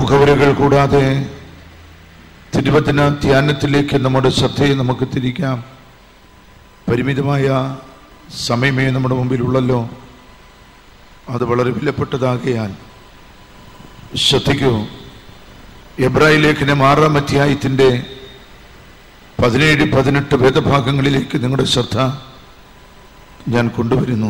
മുഖവരകൾ കൂടാതെ തിരുവചന ധ്യാനത്തിലേക്ക് നമ്മുടെ ശ്രദ്ധയെ നമുക്ക് തിരിക്കാം പരിമിതമായ സമയമേ നമ്മുടെ മുമ്പിലുള്ളല്ലോ അത് വളരെ വിലപ്പെട്ടതാകയാൽ ശ്രദ്ധിക്കൂ എബ്രാഹിം ലേഖനം ആറാം അധ്യായത്തിൻ്റെ പതിനേഴ് പതിനെട്ട് വേദഭാഗങ്ങളിലേക്ക് നിങ്ങളുടെ ശ്രദ്ധ ഞാൻ കൊണ്ടുവരുന്നു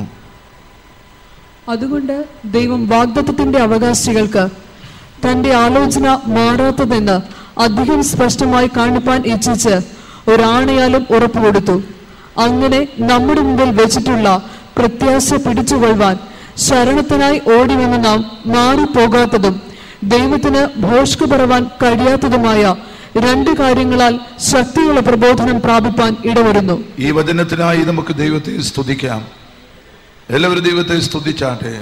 അതുകൊണ്ട് ദൈവം വാഗ്ദത്തത്തിന്റെ അവകാശികൾക്ക് തന്റെ ആലോചന മാറാത്തതെന്ന് അധികം സ്പഷ്ടമായി കാണിപ്പാൻ ഇച്ഛിച്ച് ഒരാണയാലും ഉറപ്പു കൊടുത്തു അങ്ങനെ നമ്മുടെ മുമ്പിൽ വെച്ചിട്ടുള്ള പ്രത്യാശ പിടിച്ചുകൊള്ളുവാൻ ശരണത്തിനായി ഓടിവന്ന് നാം മാറിപ്പോകാത്തതും ദൈവത്തിന് ഭോഷ്കു പറവാൻ കഴിയാത്തതുമായ രണ്ട് കാര്യങ്ങളാൽ ശക്തിയുള്ള പ്രബോധനം പ്രാപിപ്പാൻ ഇടവരുന്നു ഈ വചനത്തിനായി നമുക്ക് ദൈവത്തെ സ്തുതിക്കാം എല്ലാവരും ദൈവത്തെ സ്തുതിച്ചാട്ടെ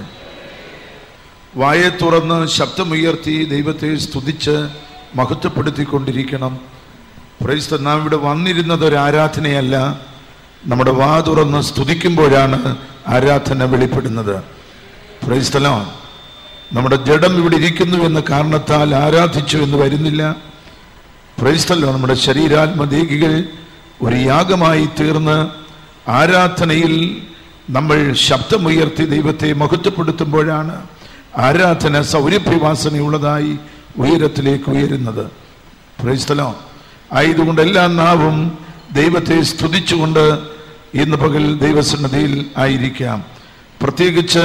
വായെ തുറന്ന് ശബ്ദമുയർത്തി ദൈവത്തെ സ്തുതിച്ച് മഹത്വപ്പെടുത്തിക്കൊണ്ടിരിക്കണം പ്രൈസ്ത നാം ഇവിടെ വന്നിരുന്നത് ഒരു ആരാധനയല്ല നമ്മുടെ വാ തുറന്ന് സ്തുതിക്കുമ്പോഴാണ് ആരാധന വെളിപ്പെടുന്നത് പ്രൈസ്തലോ നമ്മുടെ ജഡം ഇവിടെ ഇരിക്കുന്നു എന്ന കാരണത്താൽ ആരാധിച്ചു എന്ന് വരുന്നില്ല പ്രൈസ്തല്ലോ നമ്മുടെ ശരീരാത്മദേഹികൾ ഒരു യാഗമായി തീർന്ന് ആരാധനയിൽ നമ്മൾ ശബ്ദമുയർത്തി ദൈവത്തെ മഹത്വപ്പെടുത്തുമ്പോഴാണ് ആരാധന സൗരഭ്യവാസനയുള്ളതായി ഉയരത്തിലേക്ക് ഉയരുന്നത് പ്രൈസ്തലോ ആയതുകൊണ്ട് എല്ലാ നാവും ദൈവത്തെ സ്തുതിച്ചുകൊണ്ട് ഇന്ന് പകൽ ദൈവസന്നതിയിൽ ആയിരിക്കാം പ്രത്യേകിച്ച്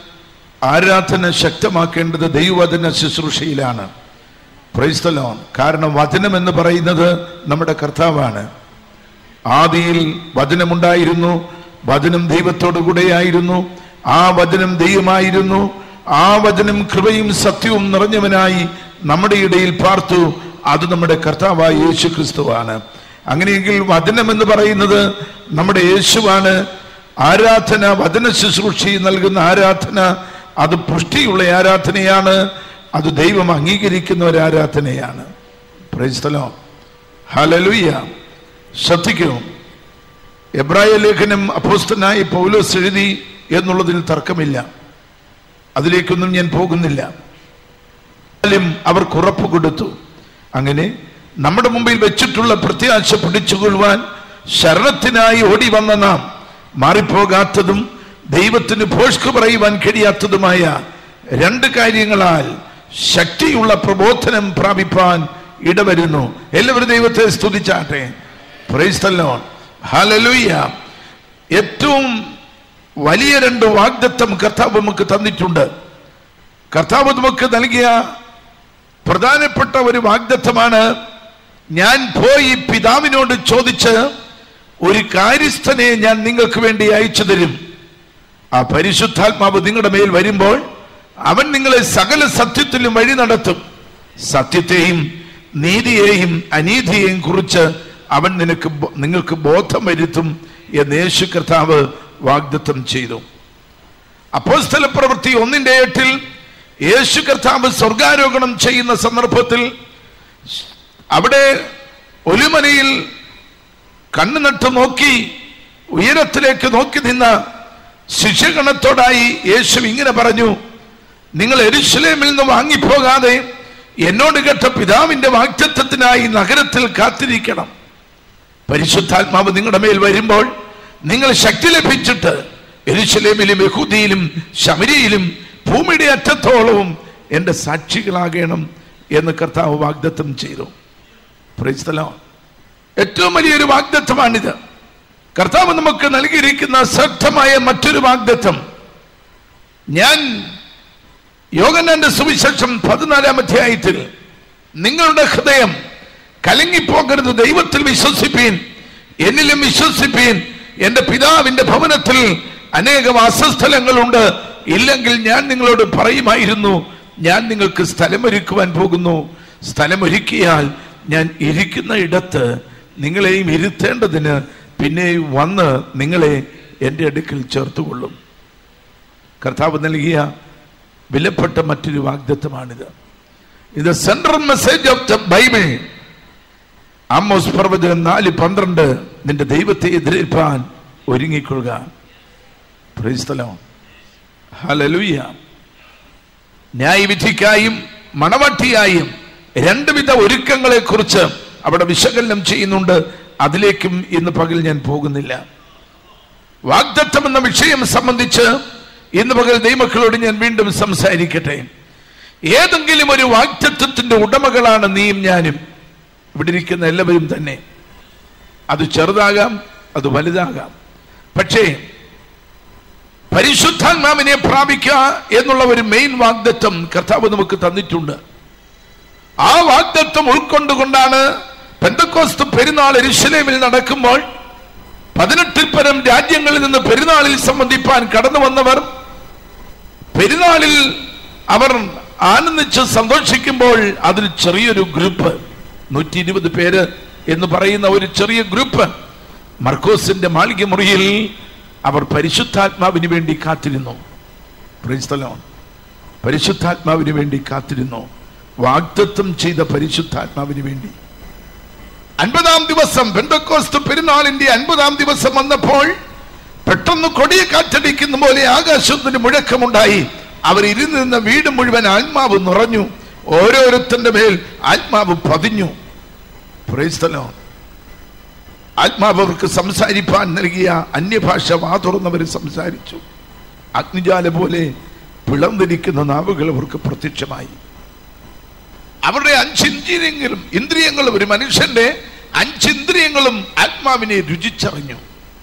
ആരാധന ശക്തമാക്കേണ്ടത് ദൈവവചന ശുശ്രൂഷയിലാണ് പ്രൈസ്തലോൺ കാരണം വചനം എന്ന് പറയുന്നത് നമ്മുടെ കർത്താവാണ് ആദിയിൽ വചനമുണ്ടായിരുന്നു വചനം ദൈവത്തോടു കൂടെയായിരുന്നു ആ വചനം ദൈവമായിരുന്നു ആ വചനം കൃപയും സത്യവും നിറഞ്ഞവനായി നമ്മുടെ ഇടയിൽ പാർത്തു അത് നമ്മുടെ കർത്താവായ യേശു ക്രിസ്തുവാണ് അങ്ങനെയെങ്കിൽ വചനം എന്ന് പറയുന്നത് നമ്മുടെ യേശുവാണ് ആരാധന വചന ശുശ്രൂഷി നൽകുന്ന ആരാധന അത് പുഷ്ടിയുള്ള ആരാധനയാണ് അത് ദൈവം അംഗീകരിക്കുന്ന ഒരു ആരാധനയാണ് പ്രൈസ്തലോ ഹലലുയ്യ ശ്രദ്ധിക്കൂ എബ്രായ ലേഖനം അപ്പോസ്തനായി പൗലോസ് എഴുതി എന്നുള്ളതിൽ തർക്കമില്ല അതിലേക്കൊന്നും ഞാൻ പോകുന്നില്ല എന്നാലും അവർക്ക് ഉറപ്പ് കൊടുത്തു അങ്ങനെ നമ്മുടെ മുമ്പിൽ വെച്ചിട്ടുള്ള പ്രത്യാശ പിടിച്ചുകൊള്ളുവാൻ ശരണത്തിനായി ഓടി വന്ന നാം മാറിപ്പോകാത്തതും ദൈവത്തിന് ഭോഷ്കു പറയുവാൻ കഴിയാത്തതുമായ രണ്ട് കാര്യങ്ങളാൽ ശക്തിയുള്ള പ്രബോധനം പ്രാപിപ്പാൻ ഇടവരുന്നു എല്ലാവരും ദൈവത്തെ സ്തുതിച്ചാട്ടെ പ്രൈസ്തല്ലോ ഹലലുയ്യ ഏറ്റവും വലിയ രണ്ട് വാഗ്ദത്തം കർത്താവ് നമുക്ക് തന്നിട്ടുണ്ട് കർത്താവ് നമുക്ക് നൽകിയ പ്രധാനപ്പെട്ട ഒരു വാഗ്ദത്തമാണ് ഞാൻ പോയി പിതാവിനോട് ചോദിച്ച് ഒരു കാര്യസ്ഥനെ ഞാൻ നിങ്ങൾക്ക് വേണ്ടി അയച്ചു തരും ആ പരിശുദ്ധാത്മാവ് നിങ്ങളുടെ മേൽ വരുമ്പോൾ അവൻ നിങ്ങളെ സകല സത്യത്തിലും വഴി നടത്തും സത്യത്തെയും നീതിയെയും അനീതിയെയും കുറിച്ച് അവൻ നിനക്ക് ബോ- നിങ്ങൾക്ക് ബോധം വരുത്തും എന്ന് യേശു കർത്താവ് വാഗ്ദത്തം ചെയ്തു അപ്പോസ്തല പ്രവൃത്തി ഒന്നിന്റെ എട്ടിൽ യേശു കർത്താവ് സ്വർഗാരോഹണം ചെയ്യുന്ന സന്ദർഭത്തിൽ അവിടെ ഒലിമലയിൽ കണ്ണു നട്ട് നോക്കി ഉയരത്തിലേക്ക് നോക്കി നിന്ന ശിഷ്യഗണത്തോടായി യേശു ഇങ്ങനെ പറഞ്ഞു നിങ്ങൾ എരുശലേമിൽ നിന്ന് വാങ്ങിപ്പോകാതെ എന്നോട് കേട്ട പിതാവിന്റെ വാക്തത്വത്തിനായി നഗരത്തിൽ കാത്തിരിക്കണം പരിശുദ്ധാത്മാവ് നിങ്ങളുടെ മേൽ വരുമ്പോൾ നിങ്ങൾ ശക്തി ലഭിച്ചിട്ട് എരുശലേമിലും യഹൂദിയിലും ശമരിയിലും ഭൂമിയുടെ അറ്റത്തോളവും എൻ്റെ സാക്ഷികളാകണം എന്ന് കർത്താവ് വാഗ്ദത്തം ചെയ്തു പ്രൈസ്തലോ ഏറ്റവും വലിയൊരു വാഗ്ദത്തമാണിത് കർത്താവ് നമുക്ക് നൽകിയിരിക്കുന്ന ശ്രദ്ധമായ മറ്റൊരു വാഗ്ദത്തം ഞാൻ യോഗനാന്റെ സുവിശേഷം പതിനാലാം അധ്യായത്തിൽ നിങ്ങളുടെ ഹൃദയം കലങ്ങിപ്പോകരുത് ദൈവത്തിൽ വിശ്വസിപ്പീൻ എന്നിലും വിശ്വസിപ്പീൻ എന്റെ പിതാവിന്റെ ഭവനത്തിൽ അനേകം അസ്വസ്ഥലങ്ങളുണ്ട് ഇല്ലെങ്കിൽ ഞാൻ നിങ്ങളോട് പറയുമായിരുന്നു ഞാൻ നിങ്ങൾക്ക് സ്ഥലമൊരുക്കുവാൻ പോകുന്നു സ്ഥലമൊരുക്കിയാൽ ഞാൻ ഇരിക്കുന്ന ഇടത്ത് നിങ്ങളെയും ഇരുത്തേണ്ടതിന് പിന്നെയും വന്ന് നിങ്ങളെ എൻ്റെ അടുക്കൽ ചേർത്തുകൊള്ളും കർത്താവ് നൽകിയ വിലപ്പെട്ട മറ്റൊരു വാഗ്ദത്തമാണിത് ഇത് central message of the Bible Amos പ്രവചനം നാല് പന്ത്രണ്ട് നിന്റെ ദൈവത്തെ എതിരേൽപ്പാൻ ഒരുങ്ങിക്കൊള്ളുക പ്രൈസ്തലോ ഹലലുയ്യ ന്യായവിധിക്കായും മണവട്ടിയായും രണ്ടുവിധ ഒരുക്കങ്ങളെ കുറിച്ച് അവിടെ വിശകലനം ചെയ്യുന്നുണ്ട് അതിലേക്കും ഇന്ന് പകൽ ഞാൻ പോകുന്നില്ല വാഗ്ദത്തം എന്ന വിഷയം സംബന്ധിച്ച് ഇന്ന് പകൽ ദൈവമക്കളോട് ഞാൻ വീണ്ടും സംസാരിക്കട്ടെ ഏതെങ്കിലും ഒരു വാഗ്ദത്വത്തിന്റെ ഉടമകളാണ് നീയും ഞാനും ഇവിടെ ഇരിക്കുന്ന എല്ലാവരും തന്നെ അത് ചെറുതാകാം അത് വലുതാകാം പക്ഷേ പരിശുദ്ധാത്മാവിനെ പ്രാപിക്കുക എന്നുള്ള ഒരു മെയിൻ വാഗ്ദത്വം കർത്താവ് നമുക്ക് തന്നിട്ടുണ്ട് ആ വാഗ്ദത്വം ഉൾക്കൊണ്ടുകൊണ്ടാണ് പെന്തക്കോസ്ത് പെരുന്നാൾ എരുശലേമിൽ നടക്കുമ്പോൾ പതിനെട്ടിൽ പരം രാജ്യങ്ങളിൽ നിന്ന് പെരുന്നാളിൽ സംബന്ധിപ്പാൻ കടന്നു വന്നവർ പെരുന്നാളിൽ അവർ ആനന്ദിച്ച് സന്തോഷിക്കുമ്പോൾ അതിൽ ചെറിയൊരു ഗ്രൂപ്പ് നൂറ്റി ഇരുപത് പേര് എന്ന് പറയുന്ന ഒരു ചെറിയ ഗ്രൂപ്പ് മർക്കോസിന്റെ മാളിക മുറിയിൽ അവർ പരിശുദ്ധാത്മാവിന് വേണ്ടി കാത്തിരുന്നു Praise the Lord. പരിശുദ്ധാത്മാവിന് വേണ്ടി കാത്തിരുന്നു വാഗ്ദത്വം ചെയ്ത പരിശുദ്ധാത്മാവിന് വേണ്ടി അൻപതാം ദിവസം പെന്തക്കോസ്ത് പെരുന്നാളിന്റെ അൻപതാം ദിവസം വന്നപ്പോൾ പെട്ടെന്ന് കൊടിയ കാറ്റടിക്കുന്ന പോലെ ആകാശത്തിന് മുഴക്കമുണ്ടായി അവർ ഇരുന്നിരുന്ന വീട് മുഴുവൻ ആത്മാവ് നിറഞ്ഞു ഓരോരുത്തന്റെ മേൽ ആത്മാവ് പതിഞ്ഞു Praise the Lord. ആത്മാവ് അവർക്ക് സംസാരിപ്പാൻ നൽകിയ അന്യഭാഷ വാതുറന്നവർ സംസാരിച്ചു അഗ്നിജാല പോലെ പിളർന്നിരിക്കുന്ന നാവുകൾ അവർക്ക് പ്രത്യക്ഷമായി അവരുടെ അഞ്ചിന്ദ്രിയങ്ങളും ഇന്ദ്രിയങ്ങളും ഒരു മനുഷ്യന്റെ അഞ്ചിന്ദ്രിയങ്ങളും ആത്മാവിനെ രുചിച്ചറിഞ്ഞു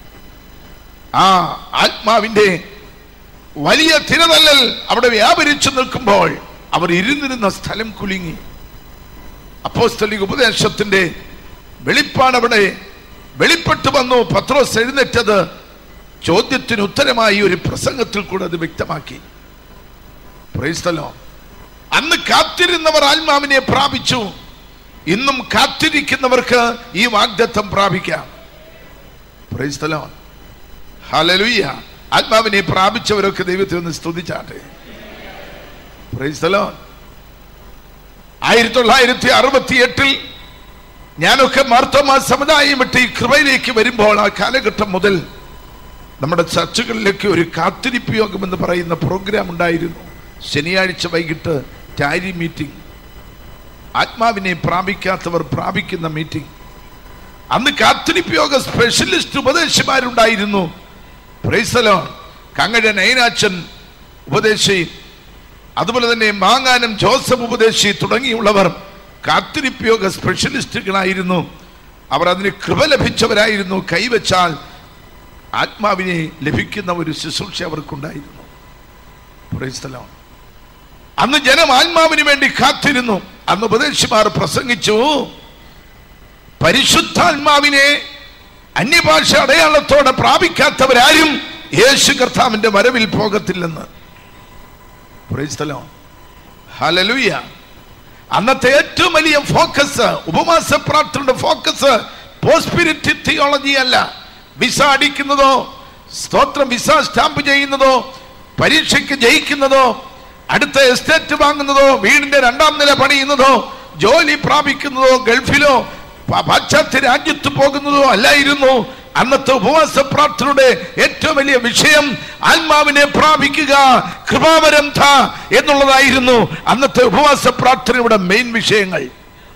ആ ആത്മാവിന്റെ വലിയ തിരതല്ലൽ അവിടെ വ്യാപരിച്ചു നിൽക്കുമ്പോൾ അവർ ഇരുന്നിരുന്ന സ്ഥലം കുലുങ്ങി അപ്പോസ്തലിക ഉപദേശത്തിന്റെ വെളിപ്പാട് അവിടെ വെളിപ്പെട്ടു വന്നു പത്രോസ് എഴുന്നേറ്റത് ചോദ്യത്തിന് ഉത്തരമായി ഒരു പ്രസംഗത്തിൽ കൂടെ അത് വ്യക്തമാക്കി Praise the Lord. അന്ന് കാത്തിരുന്നവർ ആത്മാവിനെ പ്രാപിച്ചു ഇന്നും കാത്തിരിക്കുന്നവർക്ക് ഈ വാഗ്ദത്തം പ്രാപിക്കാം Praise the Lord. Hallelujah. ആത്മാവിനെ പ്രാപിച്ചവരൊക്കെ ദൈവത്തെ ഒന്ന് സ്തുതിച്ചാട്ടെ Praise the Lord. ആയിരത്തി തൊള്ളായിരത്തി അറുപത്തി എട്ടിൽ ഞാനൊക്കെ മാർത്തോമാ സമുദായം വിട്ട് ഈ കൃപയിലേക്ക് വരുമ്പോൾ ആ കാലഘട്ടം മുതൽ നമ്മുടെ ചർച്ചകളിലേക്ക് ഒരു കാത്തിരിപ്പ് യോഗം എന്ന് പറയുന്ന പ്രോഗ്രാം ഉണ്ടായിരുന്നു ശനിയാഴ്ച വൈകിട്ട് ടാരി മീറ്റിംഗ് ആത്മാവിനെ പ്രാപിക്കാത്തവർ പ്രാപിക്കുന്ന മീറ്റിംഗ് അന്ന് കാത്തിരിപ്പ് യോഗ സ്പെഷ്യലിസ്റ്റ് ഉപദേശിമാരുണ്ടായിരുന്നു പ്രൈസലോ കങ്ങഴ നൈനാച്ചൻ ഉപദേശി അതുപോലെ തന്നെ മാങ്ങാനം ജോസഫ് ഉപദേശി തുടങ്ങിയുള്ളവർ കാത്തിരിപ്പ് യോഗ സ്പെഷ്യലിസ്റ്റുകളായിരുന്നു അവർ അതിന് കൃപ ലഭിച്ചവരായിരുന്നു കൈവച്ചാൽ ആത്മാവിനെ ലഭിക്കുന്ന ഒരു ശുശ്രൂഷ അവർക്കുണ്ടായിരുന്നു Praise the Lord. അന്ന് ജനം ആത്മാവിന് വേണ്ടി കാത്തിരുന്നു അന്ന് ഉപദേശിമാർ പ്രസംഗിച്ചു പരിശുദ്ധാത്മാവിനെ അന്യഭാഷ അടയാളത്തോടെ പ്രാപിക്കാത്തവരാരും യേശു കർത്താവിന്റെ വരവിൽ പോകത്തില്ലെന്ന് Praise the Lord. Hallelujah. അന്നത്തെ ഏറ്റവും വലിയ ഫോക്കസ് ഉപവാസ പ്രാർത്ഥനയുടെ ഫോക്കസ് പോസ്പിരിറ്റി തിയോളജി അല്ല വിസ അടിക്കുന്നതോ സ്തോത്രം വിസ സ്റ്റാമ്പ് ചെയ്യുന്നതോ പരീക്ഷയ്ക്ക് ജയിക്കുന്നതോ അടുത്ത എസ്റ്റേറ്റ് വാങ്ങുന്നതോ വീടിന്റെ രണ്ടാം നില പണിയുന്നതോ ജോലി പ്രാപിക്കുന്നതോ ഗൾഫിലോ പ- പാശ്ചാത്യ രാജ്യത്ത് പോകുന്നതോ അല്ലായിരുന്നു അന്നത്തെ ഉപവാസ പ്രാർത്ഥനയുടെ ഏറ്റവും വലിയ വിഷയം ആത്മാവിനെ പ്രാപിക്കുക കൃപാവരം ധ എന്നുള്ളതായിരുന്നു അന്നത്തെ ഉപവാസ പ്രാർത്ഥനയുടെ മെയിൻ വിഷയങ്ങൾ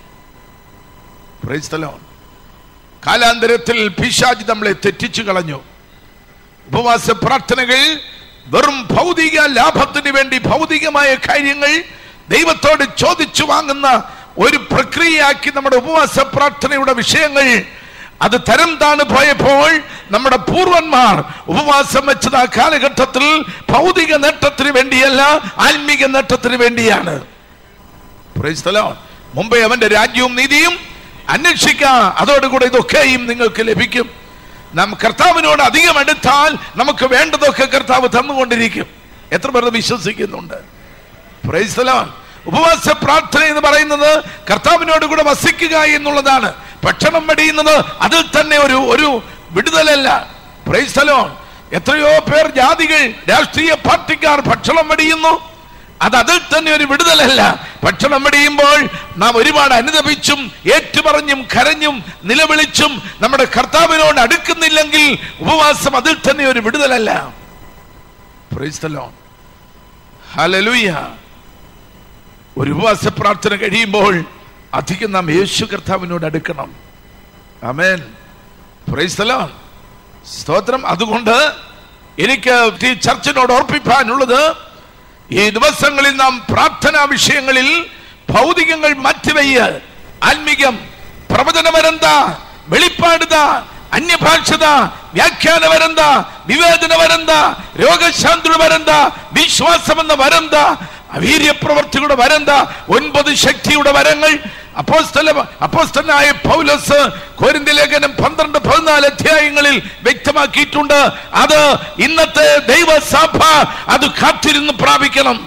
Praise the Lord. കാലാന്തരത്തിൽ പിശാജ് നമ്മളെ തെറ്റിച്ചു കളഞ്ഞു ഉപവാസ പ്രാർത്ഥനകൾ വെറും ഭൗതിക ലാഭത്തിന് വേണ്ടി ഭൗതികമായ കാര്യങ്ങൾ ദൈവത്തോട് ചോദിച്ചു വാങ്ങുന്ന ഒരു പ്രക്രിയയാക്കി നമ്മുടെ ഉപവാസ പ്രാർത്ഥനയുടെ വിഷയങ്ങൾ അത് തരം താണ് പോയപ്പോൾ നമ്മുടെ പൂർവന്മാർ ഉപവാസം വെച്ചത് ആ കാലഘട്ടത്തിൽ ഭൗതിക നേട്ടത്തിന് വേണ്ടിയല്ല ആത്മീക നേട്ടത്തിന് വേണ്ടിയാണ് Praise the Lord. മുമ്പേ അവന്റെ രാജ്യവും നീതിയും അന്വേഷിക്കുക അതോടുകൂടെ ഇതൊക്കെയും നിങ്ങൾക്ക് ലഭിക്കും നാം കർത്താവിനോട് അധികം എടുത്താൽ നമുക്ക് വേണ്ടതൊക്കെ കർത്താവ് തന്നുകൊണ്ടിരിക്കും എത്ര പേർ ഇത് വിശ്വസിക്കുന്നുണ്ട് Praise the Lord. ഉപവാസ പ്രാർത്ഥന എന്ന് പറയുന്നത് കർത്താവിനോട് കൂടെ വസിക്കുക എന്നുള്ളതാണ് ഭക്ഷണം വെടിയുന്നത് അതിൽ തന്നെ ഒരു ഒരു വിടുതലല്ല Praise the Lord. എത്രയോ പേർ ജാതികൾ രാഷ്ട്രീയ പാർട്ടിക്കാർ ഭക്ഷണം വെടിയുന്നു അത് അതിൽ തന്നെ ഒരു വിടുതലല്ല ഭക്ഷണം വെടിയുമ്പോൾ നാം ഒരുപാട് അനുദപിച്ചും ഏറ്റുപറഞ്ഞും കരഞ്ഞും നിലവിളിച്ചും നമ്മുടെ കർത്താവിനോട് അടുക്കുന്നില്ലെങ്കിൽ ഉപവാസം അതിൽ തന്നെ ഒരു വിടുതലല്ല Praise the Lord. Hallelujah. ഒരു ഉപവാസ പ്രാർത്ഥന കഴിയുമ്പോൾ അധികം നാം യേശു കർത്താവിനോട് അടുക്കണം അമേൻ പ്രൈസ് ദി ലോർഡ്. സ്തോത്രം അതുകൊണ്ട് എനിക്ക് ഈ ചർച്ചിനോട് ഓർപ്പിക്കാനുള്ളത് ഈ ദിവസങ്ങളിൽ നാം പ്രാർത്ഥനാ വിഷയങ്ങളിൽ ഭൗതികങ്ങൾ മാറ്റിവയ്യ ആത്മീകം പ്രവചനമരെന്താ വെളിപ്പാടുതാ അന്യഭാഷത വ്യാഖ്യാന വരന്താ വിവേചന വരന്താ രോഗശാന്തിയുടെ വരന്താ വിശ്വാസമെന്ന വരന്താ വീര്യപ്രവർത്തിയുടെ വരന്താ ഒൻപത് ശക്തിയുടെ വരങ്ങൾ അപ്പോസ്തല അപ്പോസ്തലനായ പൗലോസ് കോരിന്ത ലേഖനം പന്ത്രണ്ട് പതിനാല് അധ്യായങ്ങളിൽ വ്യക്തമാക്കിയിട്ടുണ്ട് അത് ഇന്നത്തെ ദൈവസഭ അത് കാത്തിരുന്ന് പ്രാപിക്കണം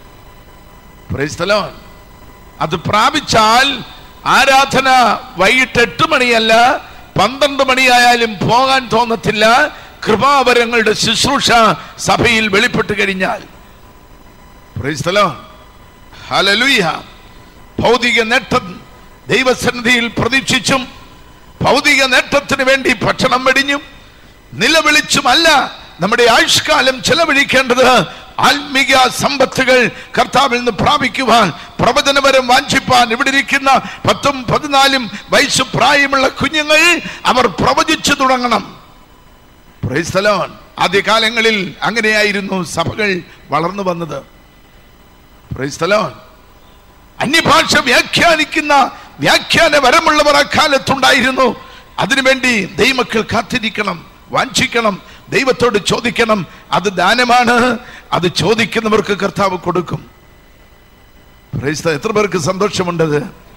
Praise the Lord. അത് പ്രാപിച്ചാൽ ആരാധന വൈകിട്ട് എട്ട് മണിയല്ല പന്ത്രണ്ട് മണിയായാലും പോകാൻ തോന്നത്തില്ല കൃപാവരങ്ങളുടെ ശുശ്രൂഷ സഭയിൽ വെളിപ്പെട്ട് കഴിഞ്ഞാൽ Praise the Lord. Hallelujah. ഭൗതിക നേട്ടം ദൈവസന്നിധിയിൽ പ്രതീക്ഷിച്ചും ഭൗതിക നേട്ടത്തിന് വേണ്ടി ഭക്ഷണം വെടിഞ്ഞും നിലവിളിച്ചുമല്ല നമ്മുടെ ആയുഷ്കാലം ചെലവഴിക്കേണ്ടത് ആത്മീക സമ്പത്തുകൾ കർത്താവിൽ നിന്ന് പ്രാപിക്കുവാൻ പ്രവചനപരം വാഞ്ചിപ്പാൻ ഇവിടെ ഇരിക്കുന്ന പത്തും പതിനാലും വയസ്സ് പ്രായമുള്ള കുഞ്ഞുങ്ങൾ അവർ പ്രവചിച്ചു തുടങ്ങണം Praise the Lord. ആദ്യകാലങ്ങളിൽ അങ്ങനെയായിരുന്നു സഭകൾ വളർന്നു വന്നത് Praise the Lord. അന്യഭാഷ വ്യാഖ്യാനിക്കുന്ന വ്യാഖ്യാന വരമുള്ളവർ അക്കാലത്തുണ്ടായിരുന്നു അതിനുവേണ്ടി ദൈവമക്കൾ കാത്തിരിക്കണം വാഞ്ചിക്കണം ദൈവത്തോട് ചോദിക്കണം അത് ദാനമാണ് അത് ചോദിക്കുന്നവർക്ക് കർത്താവ് കൊടുക്കും Praise the- എത്ര പേർക്ക് സന്തോഷമുണ്ടത്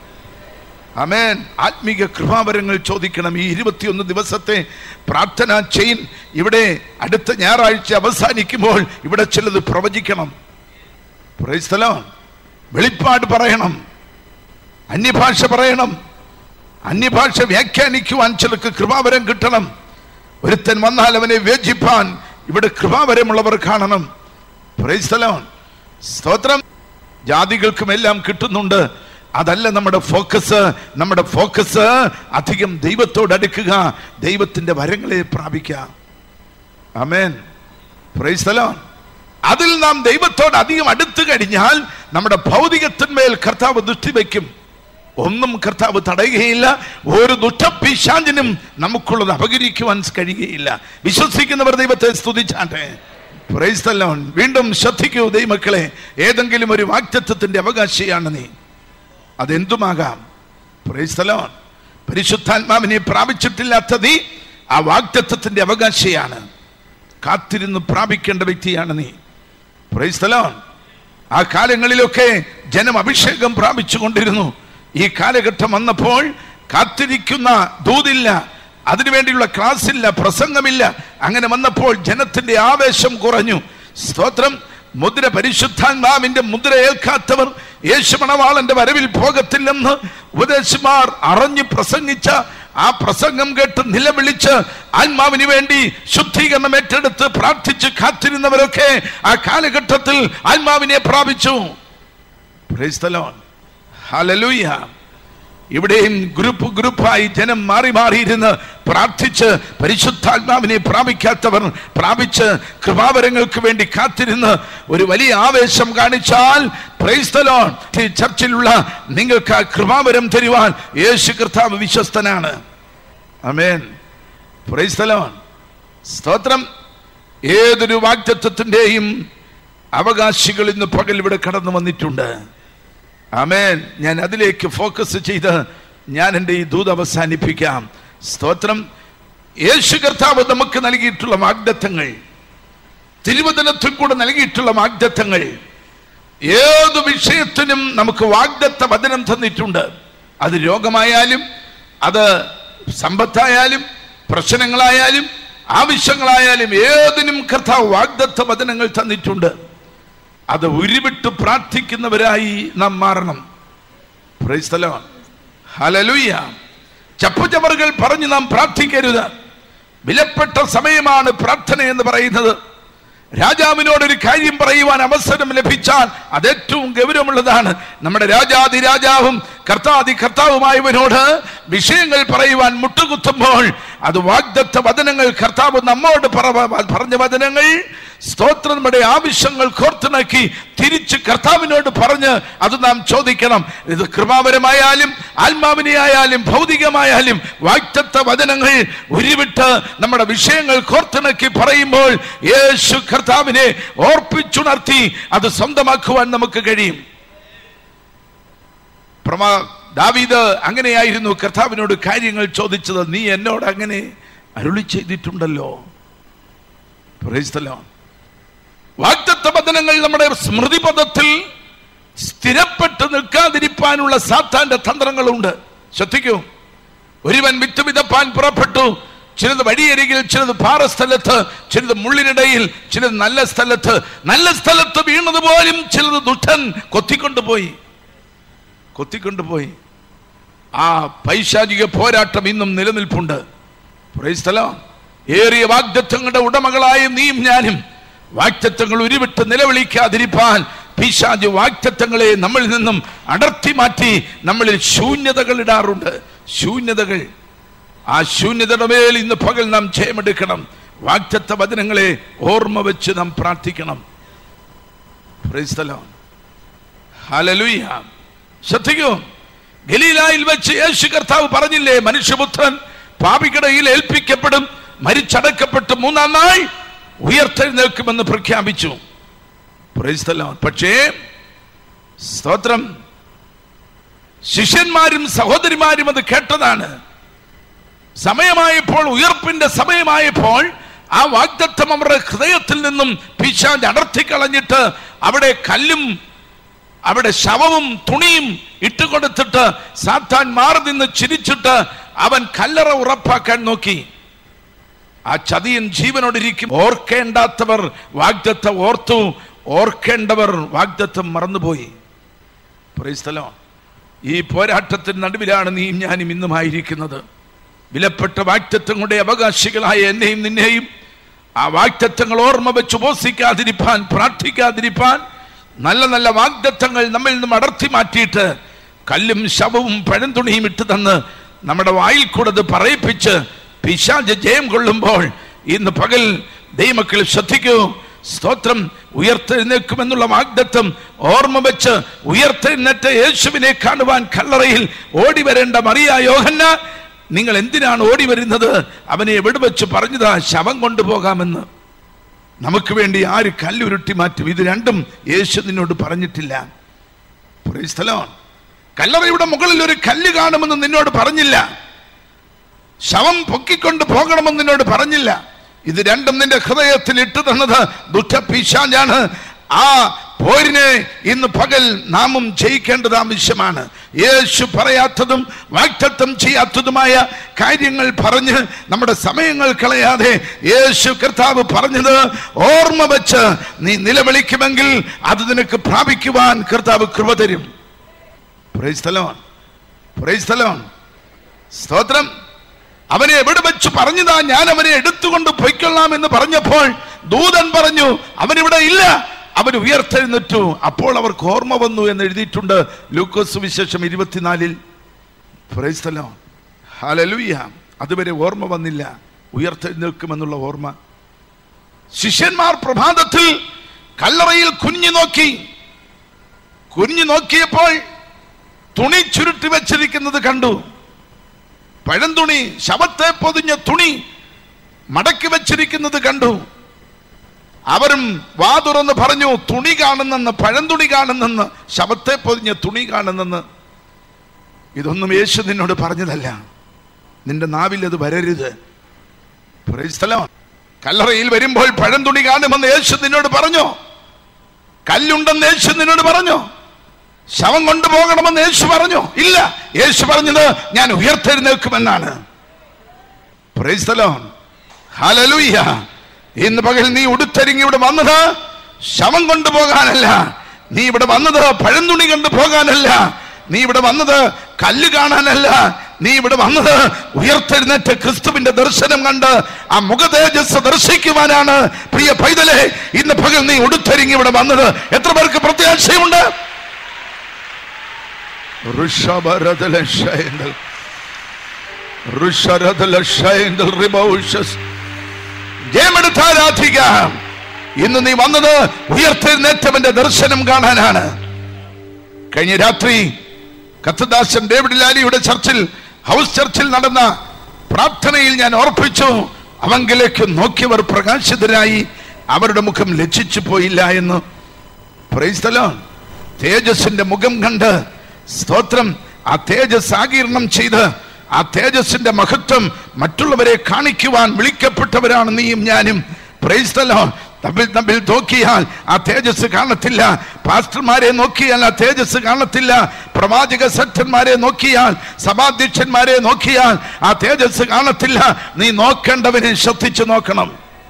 അമേൻ ആത്മീക കൃപാവരങ്ങൾ ചോദിക്കണം ഈ ഇരുപത്തിയൊന്ന് ദിവസത്തെ പ്രാർത്ഥന ചെയിൻ ഇവിടെ അടുത്ത ഞായറാഴ്ച അവസാനിക്കുമ്പോൾ ഇവിടെ ചിലത് പ്രവചിക്കണം Praise the Lord. വെളിപ്പാട് പറയണം അന്യഭാഷ പറയണം അന്യഭാഷ വ്യാഖ്യാനിക്കുവാൻ ചിലർക്ക് കൃപാവരം കിട്ടണം ഒരുത്തൻ വന്നാൽ അവനെ വേജിപ്പാൻ ഇവിടെ കൃപാവരമുള്ളവർ കാണണം Praise the Lord. സ്തോത്രം ജാതികൾക്കും എല്ലാം കിട്ടുന്നുണ്ട് അതല്ല നമ്മുടെ ഫോക്കസ് നമ്മുടെ ഫോക്കസ് അധികം ദൈവത്തോട് അടുക്കുക ദൈവത്തിന്റെ വരങ്ങളെ പ്രാപിക്കുക അമേൻ പ്രൈസ് the Lord. അതിൽ നാം ദൈവത്തോട് അധികം അടുത്തു കഴിഞ്ഞാൽ നമ്മുടെ ഭൗതികത്തിന്മേൽ കർത്താവ് ദൃഷ്ടി വയ്ക്കും ഒന്നും കർത്താവ് തടയുകയില്ല ഒരു ദുഷ്ടപിശാചിനും നമുക്കുള്ളത് അപകരിക്കുവാൻ കഴിയുകയില്ല വിശ്വസിക്കുന്നവർ ദൈവത്തെ സ്തുതിച്ചാട്ടെ Praise the Lord. വീണ്ടും ശ്രദ്ധിക്കൂ ദൈവമക്കളെ ഏതെങ്കിലും ഒരു വാക്തത്വത്തിന്റെ അവകാശിയാണ് നീ അതെന്തുമാകാം Praise the Lord. പരിശുദ്ധാത്മാവിനെ പ്രാപിച്ചിട്ടില്ലാത്ത നീ ആ വാഗ്ദത്വത്തിന്റെ അവകാശിയാണ് കാത്തിരുന്ന് പ്രാപിക്കേണ്ട വ്യക്തിയാണ് നീ Praise the Lord. ആ കാലങ്ങളിലൊക്കെ ജനം അഭിഷേകം പ്രാപിച്ചു കൊണ്ടിരുന്നു ഈ കാലഘട്ടം വന്നപ്പോൾ കാത്തിരിക്കുന്ന ദൂതില്ല അതിനുവേണ്ടിയുള്ള ക്ലാസ് ഇല്ല പ്രസംഗമില്ല അങ്ങനെ വന്നപ്പോൾ ജനത്തിന്റെ ആവേശം കുറഞ്ഞു സ്തോത്രം മുദ്ര പരിശുദ്ധാത്മാവിന്റെ മുദ്ര ഏൽക്കാത്തവർ യേശുമണവാളന്റെ വരവിൽ പോകത്തില്ലെന്ന് ഉപദേശിമാർ അറിഞ്ഞു പ്രസംഗിച്ച ആ പ്രസംഗം കേട്ട് നിലവിളിച്ച് ആത്മാവിന് വേണ്ടി ശുദ്ധീകരണം ഏറ്റെടുത്ത് പ്രാർത്ഥിച്ച് കാത്തിരുന്നവരൊക്കെ ആ കാലഘട്ടത്തിൽ ആത്മാവിനെ പ്രാപിച്ചു Praise the Lord. Hallelujah. ഇവിടെയും ഗ്രൂപ്പ് ഗ്രൂപ്പായി ജനം മാറി മാറിയിരുന്ന് പ്രാർത്ഥിച്ച് പരിശുദ്ധാത്മാവിനെ പ്രാപിക്കാത്തവർ പ്രാപിച്ച് കൃപാവരങ്ങൾക്ക് വേണ്ടി കാത്തിരുന്ന് ഒരു വലിയ ആവേശം കാണിച്ചാൽ praise the Lord. ഈ ചർച്ചിലുള്ള നിങ്ങൾക്ക് ആ കൃപാവരം തരുവാൻ യേശു കർത്താവ് വിശ്വസ്തനാണ് അമേൻ പ്രൈസ് the Lord. സ്തോത്രം ഏതൊരു വാക്തത്വത്തിന്റെയും അവകാശികൾ ഇന്ന് പകൽ ഇവിടെ കടന്നു വന്നിട്ടുണ്ട് ആമേൻ ഞാൻ അതിലേക്ക് ഫോക്കസ് ചെയ്ത് ഞാൻ എൻ്റെ ഈ ദൂത് അവസാനിപ്പിക്കാം സ്തോത്രം യേശു കർത്താവ് നമുക്ക് നൽകിയിട്ടുള്ള വാഗ്ദത്തങ്ങൾ തിരുവചനത്തിൽ കൂടെ നൽകിയിട്ടുള്ള വാഗ്ദത്തങ്ങൾ ഏത് വിഷയത്തിനും നമുക്ക് വാഗ്ദത്ത വചനം തന്നിട്ടുണ്ട് അത് രോഗമായാലും അത് സമ്പത്തായാലും പ്രശ്നങ്ങളായാലും ആവശ്യങ്ങളായാലും ഏതിനും കർത്താവ് വാഗ്ദത്ത വചനങ്ങൾ തന്നിട്ടുണ്ട് അത് ഉരുവിട്ട് പ്രാർത്ഥിക്കുന്നവരായി നാം മാറണം Praise the Lord. Hallelujah. ചപ്പുചവറുകൾ പറഞ്ഞ് നാം പ്രാർത്ഥിക്കരുത് വിലപ്പെട്ട സമയമാണ് പ്രാർത്ഥന എന്ന് പറയുന്നത് രാജാവിനോട് ഒരു കാര്യം പറയുവാൻ അവസരം ലഭിച്ചാൽ അത് ഏറ്റവും ഗൗരവമുള്ളതാണ് നമ്മുടെ രാജാതി രാജാവും കർത്താതി കർത്താവുമായവനോട് വിഷയങ്ങൾ പറയുവാൻ മുട്ടുകുത്തുമ്പോൾ അത് വാഗ്ദത്ത വചനങ്ങൾ കർത്താവ് നമ്മോട് പറ- പറഞ്ഞ വചനങ്ങൾ സ്തോത്രം നമ്മുടെ ആവശ്യങ്ങൾ കോർത്തിണക്കി തിരിച്ച് കർത്താവിനോട് പറഞ്ഞ് അത് നാം ചോദിക്കണം ഇത് കൃപാപരമായാലും ആത്മാവിനെ ആയാലും ഭൗതികമായാലും വാക്തത്വ വചനങ്ങൾ ഉരുവിട്ട് നമ്മുടെ വിഷയങ്ങൾ കോർത്തിണക്കി പറയുമ്പോൾ യേശു കർത്താവിനെ ഓർപ്പിച്ചുണർത്തി അത് സ്വന്തമാക്കുവാൻ നമുക്ക് കഴിയും പ്രമാ ദാവീദ് അങ്ങനെയായിരുന്നു കർത്താവിനോട് കാര്യങ്ങൾ ചോദിച്ചത് നീ എന്നോട് അങ്ങനെ അരുളി ചെയ്തിട്ടുണ്ടല്ലോ Praise the Lord. വാഗ്ദത്ത വചനങ്ങൾ നമ്മുടെ സ്മൃതിപഥത്തിൽ സ്ഥിരപ്പെട്ട് നിൽക്കാതിരിക്കാനുള്ള സാത്താന്റെ തന്ത്രങ്ങളുണ്ട് ശ്രദ്ധിക്കൂ ഒരുവൻ വിത്ത് വിതപ്പാൻ പുറപ്പെട്ടു ചിലത് വഴിയരികിൽ ചിലത് പാറസ്ഥലത്ത് ചിലത് മുള്ളിനിടയിൽ ചിലത് നല്ല സ്ഥലത്ത് നല്ല സ്ഥലത്ത് വീണതുപോലും ചിലത് ദുഷ്ടൻ കൊത്തിക്കൊണ്ടുപോയി കൊത്തിക്കൊണ്ടുപോയി ആ പൈശാചിക പോരാട്ടം ഇന്നും നിലനിൽപ്പുണ്ട് Praise the Lord. ഏറിയ വാഗ്ദത്വങ്ങളുടെ ഉടമകളായ നീയും ഞാനും വാഗ്ദത്വങ്ങൾ ഉരുവിട്ട് നിലവിളിക്കാതിരിപ്പാൻ പിശാജ് വാഗ്ദത്വങ്ങളെ നമ്മളിൽ നിന്നും അടർത്തി മാറ്റി നമ്മളിൽ ശൂന്യതകൾ ഇടാറുണ്ട് ശൂന്യതകൾ ആ ശൂന്യതയുടെ മേൽ ഇന്ന് പകൽ നാം ജയമെടുക്കണം വാഗ്ദത്ത വചനങ്ങളെ ഓർമ്മ വെച്ച് നാം പ്രാർത്ഥിക്കണം Praise the Lord. ഹല്ലേലൂയ. ശ്രദ്ധിക്കൂ ഗലീലായിൽ വെച്ച് യേശു കർത്താവ് പറഞ്ഞില്ലേ മനുഷ്യപുത്രൻ പാപികടയിൽ ഏൽപ്പിക്കപ്പെടും മരിച്ചടക്കപ്പെട്ട് മൂന്നാം നാൾ ഉയർത്തെഴുന്നേൽക്കുമെന്ന് പ്രഖ്യാപിച്ചു Praise the Lord. പക്ഷേ സ്തോത്രം ശിഷ്യന്മാരും സഹോദരിമാരും അത് കേട്ടതാണ് സമയമായപ്പോൾ ഉയർപ്പിന്റെ സമയമായപ്പോൾ ആ വാഗ്ദത്വം അവരുടെ ഹൃദയത്തിൽ നിന്നും പിശാജ് അടർത്തിക്കളഞ്ഞിട്ട് അവിടെ കല്ലും അവിടെ ശവവും തുണിയും ഇട്ടുകൊടുത്തിട്ട് സാത്താൻ മാറി നിന്ന് ചിരിച്ചിട്ട് അവൻ കല്ലറ ഉറപ്പാക്കാൻ നോക്കി ആ ചതിയൻ ജീവനോടിരിക്കും ഓർക്കേണ്ടാത്തവർ വാഗ്ദത്വം ഓർത്തു ഓർക്കേണ്ടവർ വാഗ്ദത്വം മറന്നുപോയി Praise the Lord. ഈ പോരാട്ടത്തിന് നടുവിലാണ് നീയും ഞാനും ഇന്നുമായിരിക്കുന്നത് വിലപ്പെട്ട വാക്തത്വങ്ങളുടെ അവകാശികളായ എന്നെയും നിന്നെയും ആ വാക്തത്വങ്ങൾ ഓർമ്മ വെച്ച് ഉപസിക്കാതിരിപ്പാൻ പ്രാർത്ഥിക്കാതിരിപ്പാൻ നല്ല നല്ല വാഗ്ദത്വങ്ങൾ നമ്മിൽ നിന്നും അടർത്തി മാറ്റിയിട്ട് കല്ലും ശവവും പഴന്തുണിയും ഇട്ട് തന്ന് നമ്മുടെ വായിൽ കൂടെ അത് പറയിപ്പിച്ച് പിശാജ് ജയം കൊള്ളുമ്പോൾ ഇന്ന് പകൽ ദൈവമക്കൾ ശ്രദ്ധിക്കൂ സ്തോത്രം ഉയർത്തെഴുന്നേൽക്കുമെന്നുള്ള വാഗ്ദത്വം ഓർമ്മ വെച്ച് ഉയർത്തെഴുന്നേറ്റ യേശുവിനെ കാണുവാൻ കല്ലറയിൽ ഓടി വരേണ്ട മറിയ യോഹന്ന നിങ്ങൾ എന്തിനാണ് ഓടി വരുന്നത് അവനെ എവിടെ വെച്ച് പറഞ്ഞതാ ശവം കൊണ്ടുപോകാമെന്ന് നമുക്ക് വേണ്ടി ആര് കല്ലുരുട്ടി മാറ്റും ഇത് രണ്ടും യേശു നിന്നോട് പറഞ്ഞിട്ടില്ല Praise the Lord. കല്ലറയുടെ മുകളിൽ ഒരു കല്ല് കാണുമെന്ന് നിന്നോട് പറഞ്ഞില്ല ശവം പൊക്കിക്കൊണ്ട് പോകണമെന്ന് നിന്നോട് പറഞ്ഞില്ല ഇത് രണ്ടും നിന്റെ ഹൃദയത്തിൽ ഇട്ടു തന്നത് ദുഃഖപിശാജാണ് ആ പോരിനെ ഇന്ന് പകൽ നാമും ജയിക്കേണ്ടത് ആവശ്യമാണ് യേശു പറയാത്തതും വാക്തത്വം ചെയ്യാത്തതുമായ കാര്യങ്ങൾ പറഞ്ഞ് നമ്മുടെ സമയങ്ങൾ കളയാതെ യേശു കർത്താവ് പറഞ്ഞത് ഓർമ്മ വെച്ച് നീ നിലവിളിക്കുമെങ്കിൽ അത് നിനക്ക് പ്രാപിക്കുവാൻ കർത്താവ് കൃപ തരും Praise the Lord. Praise the Lord. സ്തോത്രം അവനെ എവിടെ വെച്ച് പറഞ്ഞതാ ഞാൻ അവനെ എടുത്തുകൊണ്ട് പൊയ്ക്കൊള്ളാം എന്ന് പറഞ്ഞപ്പോൾ ദൂതൻ പറഞ്ഞു അവനിവിടെ ഇല്ല അവൻ ഉയർത്തെഴുന്നേറ്റു അപ്പോൾ അവർക്ക് ഓർമ്മ വന്നു എന്ന് എഴുതിയിട്ടുണ്ട് ലൂക്കോസ് വിശേഷം ഇരുപത്തിനാലിൽ Praise the Lord. Hallelujah. അതുവരെ ഓർമ്മ വന്നില്ല ഉയർത്തെഴുന്നേൽക്കുമെന്നുള്ള ഓർമ്മ ശിഷ്യന്മാർ പ്രഭാതത്തിൽ കല്ലറയിൽ കുഞ്ഞു നോക്കി കുഞ്ഞു നോക്കിയപ്പോൾ തുണി ചുരുട്ടി വെച്ചിരിക്കുന്നത് കണ്ടു പഴന്തുണി ശവത്തെ പൊതിഞ്ഞ തുണി മടക്കി വെച്ചിരിക്കുന്നത് കണ്ടു അവരും വാ തുറന്ന് പറഞ്ഞു തുണി കാണുന്നെന്ന് പഴന്തുണി കാണുന്നെന്ന് ശവത്തെ പൊതിഞ്ഞ തുണി കാണുന്നെന്ന് ഇതൊന്നും യേശു നിന്നോട് പറഞ്ഞതല്ല നിന്റെ നാവിൽ അത് വരരുത് Praise the Lord. കല്ലറയിൽ വരുമ്പോൾ പഴന്തുണി കാണുമെന്ന് യേശു നിന്നോട് പറഞ്ഞു കല്ലുണ്ടെന്ന് യേശു നിന്നോട് പറഞ്ഞു ശവം കൊണ്ടുപോകണമെന്ന് യേശു പറഞ്ഞു ഇല്ല യേശു പറഞ്ഞത് ഞാൻ ഉയർത്തെഴുന്നേൽക്കുമെന്നാണ് Praise the Lord. Hallelujah. ഇന്ന് പകൽ നീ ഉടുത്തൊരുങ്ങി ഇവിടെ വന്നത് ശവം കൊണ്ടുപോകാനല്ല നീ ഇവിടെ വന്നത് പഴന്തുണി കൊണ്ടു പോകാനല്ല നീ ഇവിടെ വന്നത് കല്ല് കാണാനല്ല നീ ഇവിടെ വന്നത് ഉയർത്തെഴുന്നേറ്റ ക്രിസ്തുവിന്റെ ദർശനം കണ്ട് ആ മുഖതേജസ് ദർശിക്കുവാനാണ് പ്രിയ പൈതലെ ഇന്ന് പകൽ നീ ഉടുത്തൊരുങ്ങി ഇവിടെ വന്നത് എത്ര പേർക്ക് പ്രത്യാശയുണ്ട് ഋഷഭരഥലക്ഷയങ്ങൾ ഋഷരഥലക്ഷയങ്ങൾ റിബൗഷസ് ജയമെടുത്ത് ആരാധിക്കാം ഇന്ന് നീ വന്നത് ഉയർത്തെഴുന്നേറ്റവന്റെ ദർശനം കാണാനാണ് കഴിഞ്ഞ രാത്രി കത്തദാസൻ ഡേവിഡ് ലാലിയുടെ ചർച്ചിൽ ഹൗസ് ചർച്ചിൽ നടന്ന പ്രാർത്ഥനയിൽ ഞാൻ ഓർപ്പിച്ചു അവങ്കിലേക്ക് നോക്കിയവർ പ്രകാശിതരായി അവരുടെ മുഖം ലജ്ജിച്ചു പോയില്ല എന്ന് Praise the Lord. തേജസ്സിന്റെ മുഖം കണ്ട് സ്തോത്രം ആ തേജസ് ആകീർണം ചെയ്ത് ആ തേജസ്സിന്റെ മഹത്വം മറ്റുള്ളവരെ കാണിക്കുവാൻ വിളിക്കപ്പെട്ടവരാണ് നീയും ഞാനും Praise the Lord. തമ്മിൽ തമ്മിൽ നോക്കിയാൽ ആ തേജസ് കാണത്തില്ല പാസ്റ്റർമാരെ നോക്കിയാൽ ആ തേജസ് കാണത്തില്ല പ്രവാചക സത്യന്മാരെ നോക്കിയാൽ സഭാധ്യക്ഷന്മാരെ നോക്കിയാൽ ആ തേജസ് കാണത്തില്ല നീ നോക്കേണ്ടവനെ ശ്രദ്ധിച്ചു നോക്കണം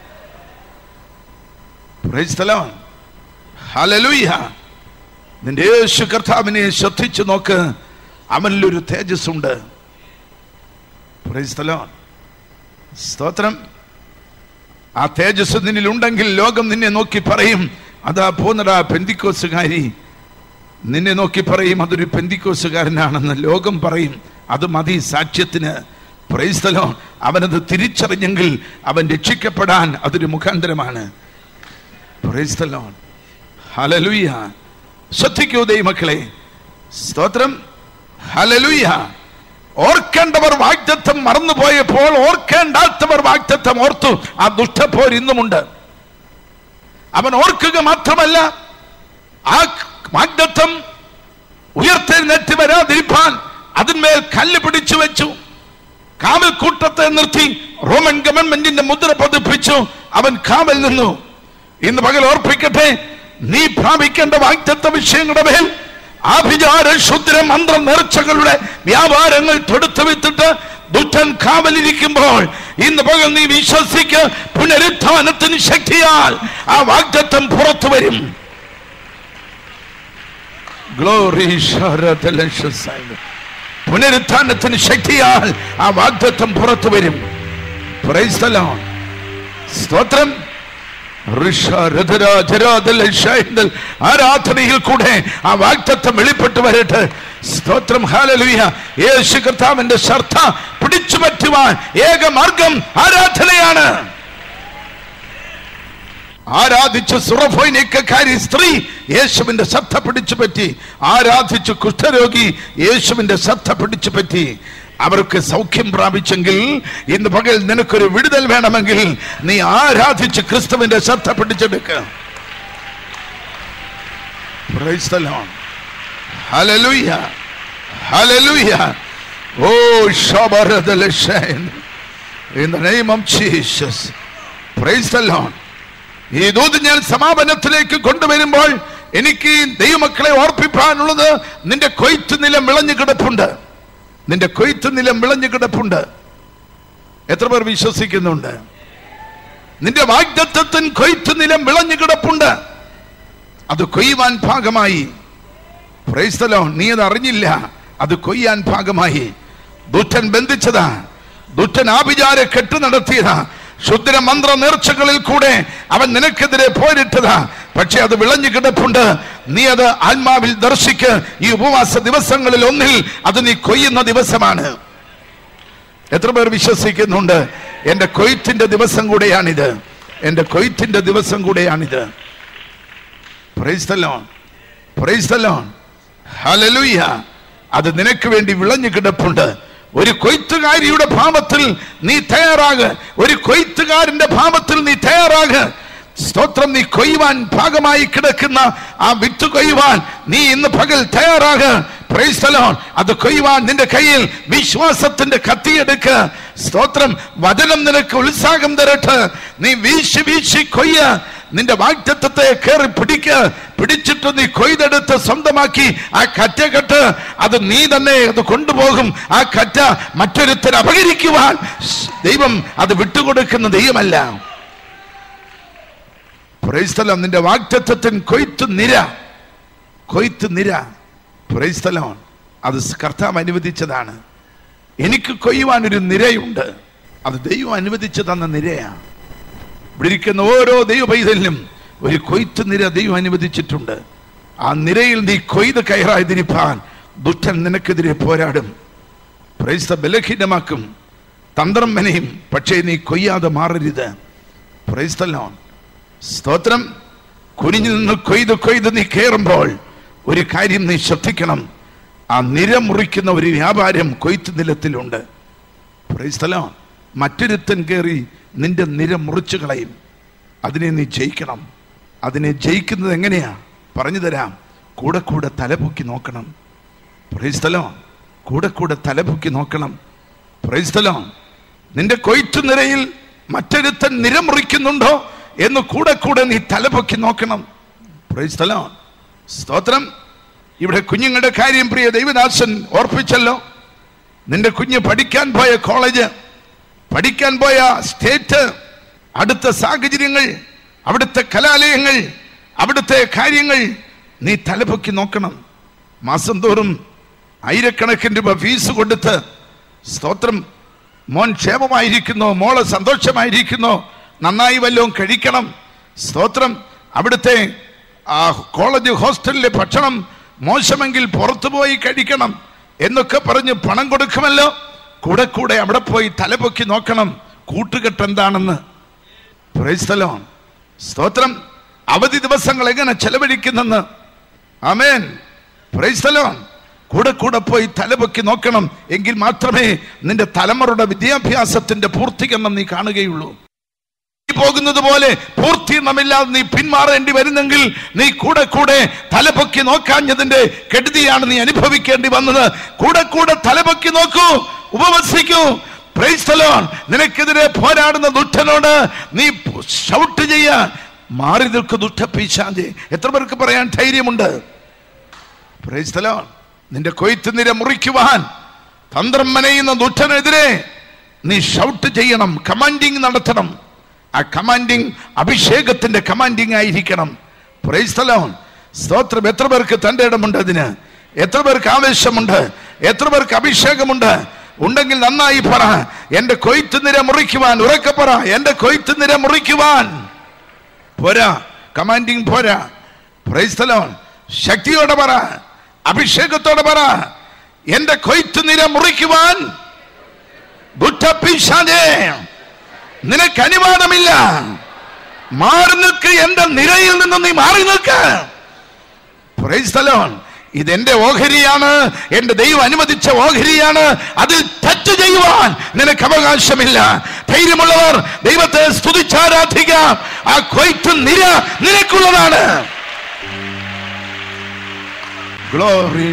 Praise the Lord. ഹല്ലേലൂയ നിന്റെ യേശു കർത്താവിനെ ശ്രദ്ധിച്ചു നോക്ക് അവനിലൊരു തേജസ് ഉണ്ട് Praise the Lord. സ്തോത്രം ആ തേജസ് നിന്നിലുണ്ടെങ്കിൽ ലോകം നിന്നെ നോക്കി പറയും അതാ പോന്നടാ പെന്തിക്കോസുകാരി നിന്നെ നോക്കി പറയും അതൊരു പെന്തിക്കോസുകാരനാണെന്ന് ലോകം പറയും അത് മതി സാക്ഷ്യത്തിന് പ്രൈസ്തലോ അവനത് തിരിച്ചറിഞ്ഞെങ്കിൽ അവൻ രക്ഷിക്കപ്പെടാൻ അതൊരു മുഖാന്തരമാണ് പ്രൈസ്തലോ ഹലലുയ ശ്രദ്ധിക്കൂ ദൈവമക്കളെ സ്തോത്രം ഹലലുയ ഓർക്കേണ്ടവർ വാഗ്ദത്വം മറന്നുപോയപ്പോൾ ഓർക്കേണ്ടാത്തവർ വാഗ്ദത്വം ഓർത്തു ആ ദുഷ്ടപ്പോർ ഇന്നുമുണ്ട് അവൻ ഓർക്കുക മാത്രമല്ല ആ വാഗ്ദത്വം ഉയർത്തെഴുന്നേറ്റ് വരാതിരിപ്പാൻ അതിന്മേൽ കല്ല് പിടിച്ചു വെച്ചു കാവൽ കൂട്ടത്തെ നിർത്തി റോമൻ ഗവൺമെന്റിന്റെ മുദ്ര പതിപ്പിച്ചു അവൻ കാവൽ നിന്നു ഇന്ന് പകൽ ഓർപ്പിക്കട്ടെ നീ പ്രാപിക്കേണ്ട വാഗ്ദത്ത വിഷയങ്ങളുടെ മേൽ ആഭിചാര ശുദ്ര മന്ത്ര നേർച്ചകളുടെ വ്യാപാരങ്ങൾ തൊടുത്തു വിത്തിട്ട് ദുഷ്ടൻ കാവലിരിക്കുമ്പോൾ ഇന്ന് പകൽ നീ വിശ്വസിക്ക് പുനരുത്ഥാനത്തിന് ശക്തിയാൽ ആ വാഗ്ദത്തം പുറത്തു വരും ഗ്ലോറി പുനരുത്ഥാനത്തിന് ശക്തിയാൽ ആ വാഗ്ദത്തം പുറത്തു വരും Praise the Lord. സ്തോത്രം ഋഷ, രഥര, ജരാദൽ, ഷൈദൽ, ആരാധനയിൽ കൂടെ ആ വാഗ്ദത്തം വെളിപ്പെട്ടു വരട്ടെ സ്തോത്രം ഹാലലുയ യേശു കർത്താവിന്റെ ശ്രദ്ധ പിടിച്ചു പറ്റുവാൻ ഏക മാർഗം ആരാധനയാണ് ആരാധിച്ചു സുറഫോയിനേക്കാരി സ്ത്രീ യേശുവിന്റെ ശ്രദ്ധ പിടിച്ചു പറ്റി ആരാധിച്ചു കുഷ്ഠരോഗി യേശുവിന്റെ ശ്രദ്ധ പിടിച്ചു പറ്റി അവർക്ക് സൗഖ്യം പ്രാപിച്ചെങ്കിൽ ഇന്ന് പകൽ നിനക്കൊരു വിടുതൽ വേണമെങ്കിൽ നീ ആരാധിച്ച് ക്രിസ്തുവിന്റെ ശ്രദ്ധ പിടിച്ചെടുക്ക Praise the Lord. Hallelujah. Hallelujah. Oh, Shabaradalishain. In the name of Jesus. Praise the Lord. ഈ ദൂത് ഞാൻ സമാപനത്തിലേക്ക് കൊണ്ടുവരുമ്പോൾ എനിക്ക് ദൈവമക്കളെ ഓർപ്പിപ്പാനുള്ളത് നിന്റെ കൊയ്ത്ത് നിലം വിളഞ്ഞു കിടപ്പുണ്ട് നിന്റെ കൊയ്ത്ത് നിലം വിളഞ്ഞു കിടപ്പുണ്ട് എത്ര പേർ വിശ്വസിക്കുന്നുണ്ട് നിന്റെ വാഗ്ദത്വത്തിൻ കൊയ്ത്ത് നിലം വിളഞ്ഞു കിടപ്പുണ്ട് അത് കൊയ്യുവാൻ ഭാഗമായി പ്രൈസ്തലോ നീ അത് അറിഞ്ഞില്ല അത് കൊയ്യാൻ ഭാഗമായി ദുഷ്ടൻ ബന്ധിച്ചതാ ദുഷ്ടൻ ആഭിചാര കെട്ടു നടത്തിയതാ ശുദ്ര മന്ത്ര നേർച്ചകളിൽ കൂടെ അവൻ നിനക്കെതിരെ പോരിട്ടതാ പക്ഷെ അത് വിളഞ്ഞു കിടപ്പുണ്ട് നീ അത് ആത്മാവിൽ ദർശിക്ക് ഈ ഉപവാസ ദിവസങ്ങളിൽ ഒന്നിൽ അത് നീ കൊയ്യുന്ന ദിവസമാണ് എത്ര പേർ വിശ്വസിക്കുന്നുണ്ട് എന്റെ കൊയ്ത്തിന്റെ ദിവസം കൂടെയാണിത് എന്റെ കൊയ്ത്തിന്റെ ദിവസം കൂടെയാണിത് Praise the Lord. Praise the Lord. Hallelujah. അത് നിനക്ക് വേണ്ടി വിളഞ്ഞു കിടപ്പുണ്ട് ഒരു കൊയ്ത്തുകാരിയുടെ ഭാവത്തിൽ നീ തയ്യാറാക് ഒരു കൊയ്ത്തുകാരന്റെ ഭാവത്തിൽ നീ തയ്യാറാക് സ്തോത്രം നീ കൊയ്യുവാൻ ഭാഗമായി കിടക്കുന്ന ആ വിത്ത് കൊയ്യുവാൻ നീ ഇന്ന് പകൽ തയ്യാറാക് Praise the Lord. അത് കൊയ്യുവാൻ നിന്റെ കയ്യിൽ വിശ്വാസത്തിന്റെ കത്തിയെടുക്ക സ്തോത്രം വചനം നിനക്ക് ഉത്സാഹം തരട്ടെ നീ വീശി വീശി കൊയ്യ നിന്റെ വാഗ്ദത്വത്തെ കയറി പിടിക്ക പിടിച്ചിട്ട് നീ കൊയ്തെടുത്ത് സ്വന്തമാക്കി ആ കറ്റ കെട്ട് അത് നീ തന്നെ അത് കൊണ്ടുപോകും ആ കറ്റ മറ്റൊരുത്തർ അപകരിക്കുവാൻ ദൈവം അത് വിട്ടുകൊടുക്കുന്ന ദൈവമല്ല പ്രൈസ്തലം നിന്റെ വാഗ്ദത്വത്തിൻ കൊയ്ത്ത് നിര കൊയ്ത്ത് നിര പ്രൈസ്തലം അത് കർത്താവ് അനുവദിച്ചതാണ് എനിക്ക് കൊയ്യുവാൻ ഒരു നിരയുണ്ട് അത് ദൈവം അനുവദിച്ചു തന്ന നിരയാണ് ഇവിടെ ഇരിക്കുന്ന ഓരോ ദൈവ പൈതലിനും ഒരു കൊയ്ത്ത് നിര ദൈവം അനുവദിച്ചിട്ടുണ്ട് ആ നിരയിൽ നീ കൊയ്ത് കയറാതിരിപ്പാൻ ദുഷ്ടൻ നിനക്കെതിരെ പോരാടും പ്രൈസ്ത ബലഹീനമാക്കും തന്ത്രം മെനയും പക്ഷേ നീ കൊയ്യാതെ മാറരുത് പ്രൈസ്തലോൺ സ്തോത്രം കുനിഞ്ഞു നിന്ന് കൊയ്ത് കൊയ്ത് നീ കയറുമ്പോൾ ഒരു കാര്യം നീ ശ്രദ്ധിക്കണം ആ നിര മുറിക്കുന്ന ഒരു വ്യാപാരം കൊയ്ത്ത് നിലത്തിലുണ്ട് സ്ഥലം മറ്റൊരുത്തൻ കയറി നിന്റെ നിര മുറിച്ചു കളയും അതിനെ നീ ജയിക്കണം അതിനെ ജയിക്കുന്നത് എങ്ങനെയാ പറഞ്ഞു തരാം കൂടെ കൂടെ തലപൊക്കി നോക്കണം പ്രൈസ്തലോ കൂടെ കൂടെ തലപൊക്കി നോക്കണം പ്രൈസ്തലോ നിന്റെ കൊയ്ത്തു നിരയിൽ മറ്റൊരുത്തൻ നിരമുറിക്കുന്നുണ്ടോ എന്ന് കൂടെ കൂടെ നീ തലപൊക്കി നോക്കണം പ്രൈസ്തലോ സ്തോത്രം ഇവിടെ കുഞ്ഞുങ്ങളുടെ കാര്യം പ്രിയ ദൈവദാസൻ ഓർപ്പിച്ചല്ലോ നിന്റെ കുഞ്ഞ് പഠിക്കാൻ പോയ കോളേജ് പഠിക്കാൻ പോയ സ്റ്റേറ്റ് അടുത്ത സാഹചര്യങ്ങൾ അവിടുത്തെ കലാലയങ്ങൾ അവിടുത്തെ കാര്യങ്ങൾ നീ തലപൊക്കി നോക്കണം മാസം തോറും ആയിരക്കണക്കിന് രൂപ ഫീസ് കൊടുത്ത് സ്തോത്രം മോൻ ക്ഷേമമായിരിക്കുന്നോ മോള് സന്തോഷമായിരിക്കുന്നോ നന്നായി വല്ലതും കഴിക്കണം സ്തോത്രം അവിടുത്തെ ആ കോളേജ് ഹോസ്റ്റലിലെ ഭക്ഷണം മോശമെങ്കിൽ പുറത്തു പോയി കഴിക്കണം എന്നൊക്കെ പറഞ്ഞ് പണം കൊടുക്കുമല്ലോ കൂടെ കൂടെ അവിടെ പോയി തലപൊക്കി നോക്കണം കൂട്ടുകെട്ട് എന്താണെന്ന് പ്രൈസ്തലോ സ്തോത്രം അവധി ദിവസങ്ങൾ എങ്ങനെ ചെലവഴിക്കുന്നെന്ന് ആമേൻ പ്രൈസ്തലോ കൂടെ കൂടെ പോയി തലപൊക്കി നോക്കണം എങ്കിൽ മാത്രമേ നിന്റെ തലമുറയുടെ വിദ്യാഭ്യാസത്തിന്റെ പൂർത്തീകരണം നീ കാണുകയുള്ളൂ നീ പോകുന്നത് പോലെ പൂർത്തീകരണമില്ലാതെ നീ പിന്മാറേണ്ടി വരുന്നെങ്കിൽ നീ കൂടെ കൂടെ തലപൊക്കി നോക്കാഞ്ഞതിന്റെ കെടുതിയാണ് നീ അനുഭവിക്കേണ്ടി വന്നത് കൂടെ കൂടെ തലപൊക്കി നോക്കൂ ഉപവസിക്കൂ പ്രൈസ്തലോൺ നിനക്കെതിരെ പോരാടുന്ന ദുഷ്ടനോട് നീ ഷൗട്ട് ചെയ്യാൻ മാറി നിൽക്കു ദുഷ്ട പീശാന്തി എത്ര പേർക്ക് പറയാൻ ധൈര്യമുണ്ട് പ്രൈസ്തലോൺ നിന്റെ കൊയ്ത്ത് നിര മുറിക്കുവാൻ തന്ത്രം മനയുന്ന ദുഷ്ടനെതിരെ നീ ഷൗട്ട് ചെയ്യണം കമാൻഡിങ് നടത്തണം ആ കമാൻഡിങ് അഭിഷേകത്തിന്റെ കമാൻഡിങ് ആയിരിക്കണം പ്രൈസ്തലോൺ സ്തോത്രം എത്ര പേർക്ക് തന്റെ ഇടമുണ്ട് അതിന് എത്ര പേർക്ക് ആവേശമുണ്ട് എത്ര പേർക്ക് അഭിഷേകമുണ്ട് ഉണ്ടെങ്കിൽ നന്നായി പറ എന്റെ കൊയ്ത്ത് നിര മുറിക്കുവാൻ ഉറക്കെ പറ എന്റെ കൊയ്ത്ത് നിര മുറിക്കുവാൻ പോരാ കമാൻഡിങ് പോരാ പ്രൈസ്തലോൺ ശക്തിയോടെ പറ അഭിഷേകത്തോടെ പറ എന്റെ കൊയ്ത്ത് നിര മുറിക്കുവാൻ ദുഃഖപ്പിശാചേ നിനക്ക് അനുവാദമില്ല മാറി നിൽക്ക് എന്റെ നിരയിൽ നിന്ന് നീ മാറി നിൽക്ക് പ്രൈസ്തലോൺ ഇതെന്റെ ഓഹരിയാണ് എന്റെ ദൈവം അനുവദിച്ച ഓഹരിയാണ് അതിൽ തെറ്റ് ചെയ്യുവാൻ നിനക്ക് അവകാശമില്ല ധൈര്യമുള്ളവർ ദൈവത്തെ സ്തുതിച്ചാരാധിക്കാം ആ കൊയ്ത്ത് നിര നിനക്കുള്ളതാണ് ഗ്ലോറി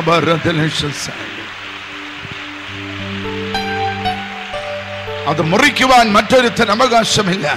അത് മുറിക്കുവാൻ മറ്റൊരുത്തൻ അവകാശമില്ല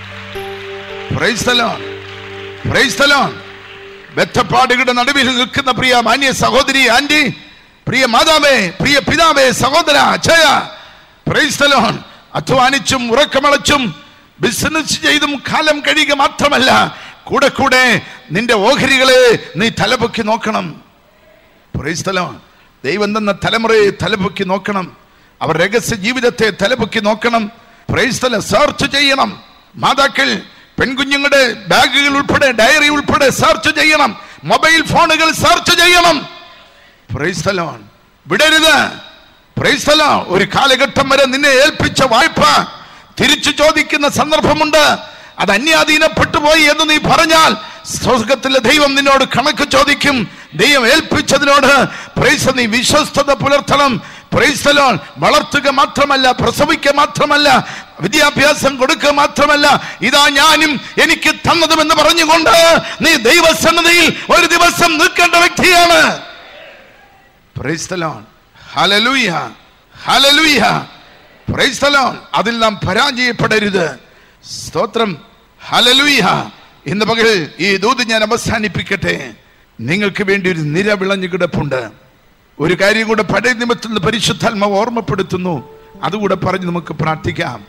പ്രൈസ്തലോൺ പ്രൈസ്തലോൺ ബദ്ധപ്പാടുകളുടെ നടുവിൽ നിൽക്കുന്ന പ്രിയ മാന്യ സഹോദരി ആന്റി പ്രിയ മാതാവേ പ്രിയ പിതാവേ സഹോദര അച്ഛയ പ്രൈസ്തലോൺ അധ്വാനിച്ചും ഉറക്കമളച്ചും ബിസിനസ് ചെയ്തും കാലം കഴിയുക മാത്രമല്ല കൂടെ കൂടെ നിന്റെ ഓഹരികളെ നീ തലപൊക്കി നോക്കണം പ്രൈസ്തലോൺ ദൈവം തന്ന തലമുറയെ തലപൊക്കി നോക്കണം അവർ രഹസ്യ ജീവിതത്തെ തലപൊക്കി നോക്കണം പ്രൈസ്തല സെർച്ച് ചെയ്യണം മാതാക്കൾ പെൺകുഞ്ഞുങ്ങളുടെ ബാഗുകൾ ഉൾപ്പെടെ ഡയറി ഉൾപ്പെടെ സെർച്ച് ചെയ്യണം മൊബൈൽ ഫോണുകൾ സെർച്ച് ചെയ്യണം പ്രൈസ്തലോൺ വിടരുത് പ്രൈസ്തല ഒരു കാലഘട്ടം വരെ നിന്നെ ഏൽപ്പിച്ച വായ്പ തിരിച്ചു ചോദിക്കുന്ന സന്ദർഭമുണ്ട് അത് അന്യാധീനപ്പെട്ടു പോയി എന്ന് നീ പറഞ്ഞാൽ സ്വർഗത്തിലെ ദൈവം നിന്നോട് കണക്ക് ചോദിക്കും ദൈവം ഏൽപ്പിച്ചതിനോട് പ്രൈസ് നീ വിശ്വസ്തത പുലർത്തണം പ്രൈസ്തലോൺ വളർത്തുക മാത്രമല്ല പ്രസവിക്കുക മാത്രമല്ല വിദ്യാഭ്യാസം കൊടുക്കുക മാത്രമല്ല ഇതാ ഞാനും എനിക്ക് തന്നതുമെന്ന് പറഞ്ഞുകൊണ്ട് നീ ദൈവസന്നതയിൽ ഒരു ദിവസം നിൽക്കേണ്ട വ്യക്തിയാണ് പ്രൈസ്തലോൺ ഹലലൂയ ഹലലൂയ പ്രൈസ്തലോൺ അതിൽ നാം പരാജയപ്പെടരുത് സ്തോത്രം ഹലലൂയ ഇന്ന് പകൽ ഈ ദൂത് ഞാൻ അവസാനിപ്പിക്കട്ടെ നിങ്ങൾക്ക് വേണ്ടി ഒരു നിര വിളഞ്ഞു കിടപ്പുണ്ട് ഒരു കാര്യം കൂടെ പഴയ നിമിത്തത്തിൽ നിന്ന് പരിശുദ്ധാത്മാവ് ഓർമ്മപ്പെടുത്തുന്നു അതുകൂടെ പറഞ്ഞ് നമുക്ക് പ്രാർത്ഥിക്കാം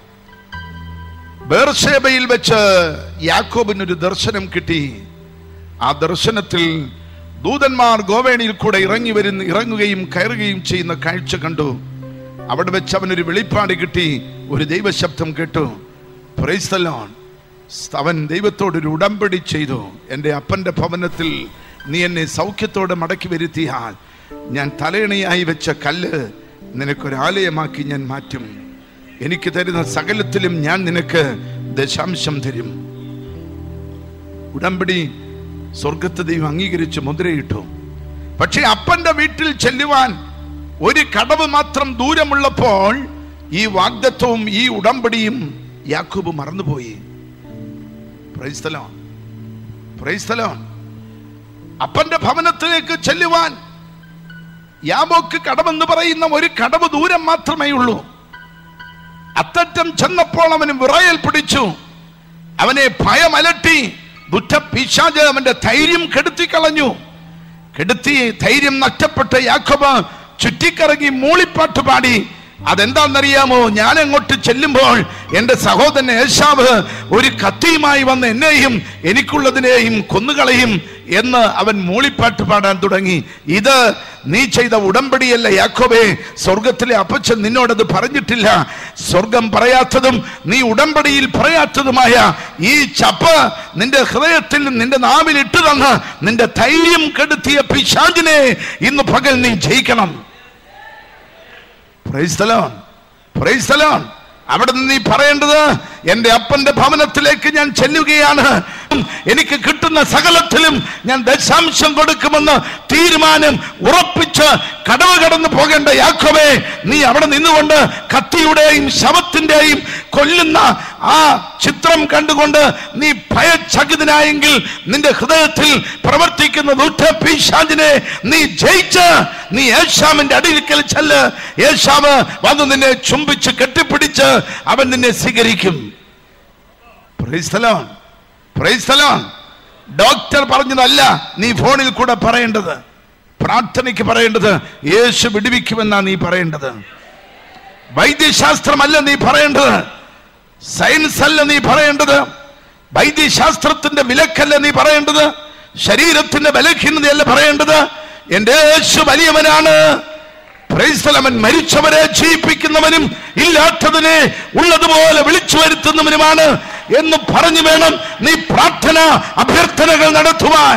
ബേർഷേബയിൽ വെച്ച് യാക്കോബിനൊരു ദർശനം കിട്ടി ആ ദർശനത്തിൽ ദൂതന്മാർ ഗോവേണിയിൽ കൂടെ ഇറങ്ങി വരുന്ന ഇറങ്ങുകയും കയറുകയും ചെയ്യുന്ന കാഴ്ച കണ്ടു അവിടെ വെച്ച് അവനൊരു വെളിപ്പാട് കിട്ടി ഒരു ദൈവശബ്ദം കേട്ടു പ്രൈസ്തലോൺ അവൻ ദൈവത്തോടൊരു ഉടമ്പടി ചെയ്തു എൻ്റെ അപ്പൻ്റെ ഭവനത്തിൽ നീ എന്നെ സൗഖ്യത്തോടെ മടക്കി വരുത്തിയാൽ ഞാൻ തലയണയായി വെച്ച കല്ല് നിനക്കൊരാലയമാക്കി ഞാൻ മാറ്റും എനിക്ക് തരുന്ന സകലത്തിലും ഞാൻ നിനക്ക് ദശാംശം തരും ഉടമ്പടി സ്വർഗത്തെ ദൈവം അംഗീകരിച്ച് മുദ്രയിട്ടു പക്ഷെ അപ്പന്റെ വീട്ടിൽ ചെല്ലുവാൻ ഒരു കടവ് മാത്രം ദൂരമുള്ളപ്പോൾ ഈ വാഗ്ദത്വവും ഈ ഉടമ്പടിയും യാക്കോബ് മറന്നുപോയി പ്രൈസ്തലോൺ പ്രൈസ്തലോൺ അപ്പന്റെ ഭവനത്തിലേക്ക് ചെല്ലുവാൻ യാബോക്ക് കടമെന്ന് പറയുന്ന ഒരു കടവ് ദൂരം മാത്രമേ ഉള്ളൂ അത്തറ്റം ചെന്നപ്പോൾ അവന് വിറയൽ പിടിച്ചു അവനെ ഭയമലട്ടി ദുഃഖ പിശാജ് അവന്റെ ധൈര്യം കെടുത്തിക്കളഞ്ഞു കെടുത്തി ധൈര്യം നഷ്ടപ്പെട്ട യാക്കോബ് ചുറ്റിക്കറങ്ങി മൂളിപ്പാട്ട് പാടി അതെന്താണെന്നറിയാമോ ഞാൻ അങ്ങോട്ട് ചെല്ലുമ്പോൾ എന്റെ സഹോദരൻ ഏശാവ് ഒരു കത്തിയുമായി വന്ന് എന്നെയും എനിക്കുള്ളതിനെയും കൊന്നുകളയും എന്ന് അവൻ മൂളിപ്പാട്ട് പാടാൻ തുടങ്ങി ഇത് നീ ചെയ്ത ഉടമ്പടിയല്ല യാക്കോബേ സ്വർഗത്തിലെ അപ്പച്ചൻ നിന്നോടത് പറഞ്ഞിട്ടില്ല സ്വർഗം പറയാത്തതും നീ ഉടമ്പടിയിൽ പറയാത്തതുമായ ഈ ചപ്പ് നിന്റെ ഹൃദയത്തിൽ നിന്റെ നാവിൽ ഇട്ടു തന്ന് നിന്റെ ധൈര്യം കെടുത്തിയ പിശാചിനെ ഇന്ന് പകൽ നീ ജയിക്കണം Praise the Lord. Praise the Lord. അവിടെ നിന്ന് നീ പറയേണ്ടത് എന്റെ അപ്പന്റെ ഭവനത്തിലേക്ക് ഞാൻ ചെല്ലുകയാണ് എനിക്ക് കിട്ടുന്ന സകലത്തിലും ഞാൻ ദശാംശം കൊടുക്കുമെന്ന് തീരുമാനം ഉറപ്പിച്ച് കടവ് കടന്നു പോകേണ്ട യാക്കോബേ നീ അവിടെ നിന്നുകൊണ്ട് കത്തിയുടെയും ശവത്തിന്റെയും കൊല്ലുന്ന ആ ചിത്രം കണ്ടുകൊണ്ട് നീ ഭയചകിതനായെങ്കിൽ നിന്റെ ഹൃദയത്തിൽ പ്രവർത്തിക്കുന്ന ദുഃഖ പീശാചിനെ നീ ജയിച്ച് നീ യേശാമിന്റെ അടിയിൽക്കൽ ചെല്ല് യേശാവ് വന്ന് നിന്നെ ചുംബിച്ച് കെട്ടിപ്പിടിച്ച് അവൻ നിന്നെ സ്വീകരിക്കും Praise the Lord. Praise the Lord. Doctor പറഞ്ഞതല്ല നീ ഫോണിൽ കൂടെ പറയേണ്ടത് പ്രാർത്ഥനയ്ക്ക് പറയേണ്ടത് യേശു വിടുവിക്കുമെന്നാ നീ പറയേണ്ടത് വൈദ്യശാസ്ത്രമല്ല നീ പറയേണ്ടത് സയൻസ് അല്ല നീ പറയേണ്ടത് വൈദ്യശാസ്ത്രത്തിന്റെ വിലക്കല്ല നീ പറയേണ്ടത് ശരീരത്തിന്റെ ബലഹീനതയല്ല പറയേണ്ടത് എന്റെ യേശു വലിയവനാണ് Praise the Lord. അവൻ മരിച്ചവരെ ജീവിപ്പിക്കുന്നവനും ഇല്ലാത്തതിനെ ഉള്ളതുപോലെ വിളിച്ചു വരുത്തുന്നവനുമാണ് എന്ന് പറഞ്ഞു വേണം നീ പ്രാർത്ഥന അഭ്യർത്ഥനകൾ നടത്തുവാൻ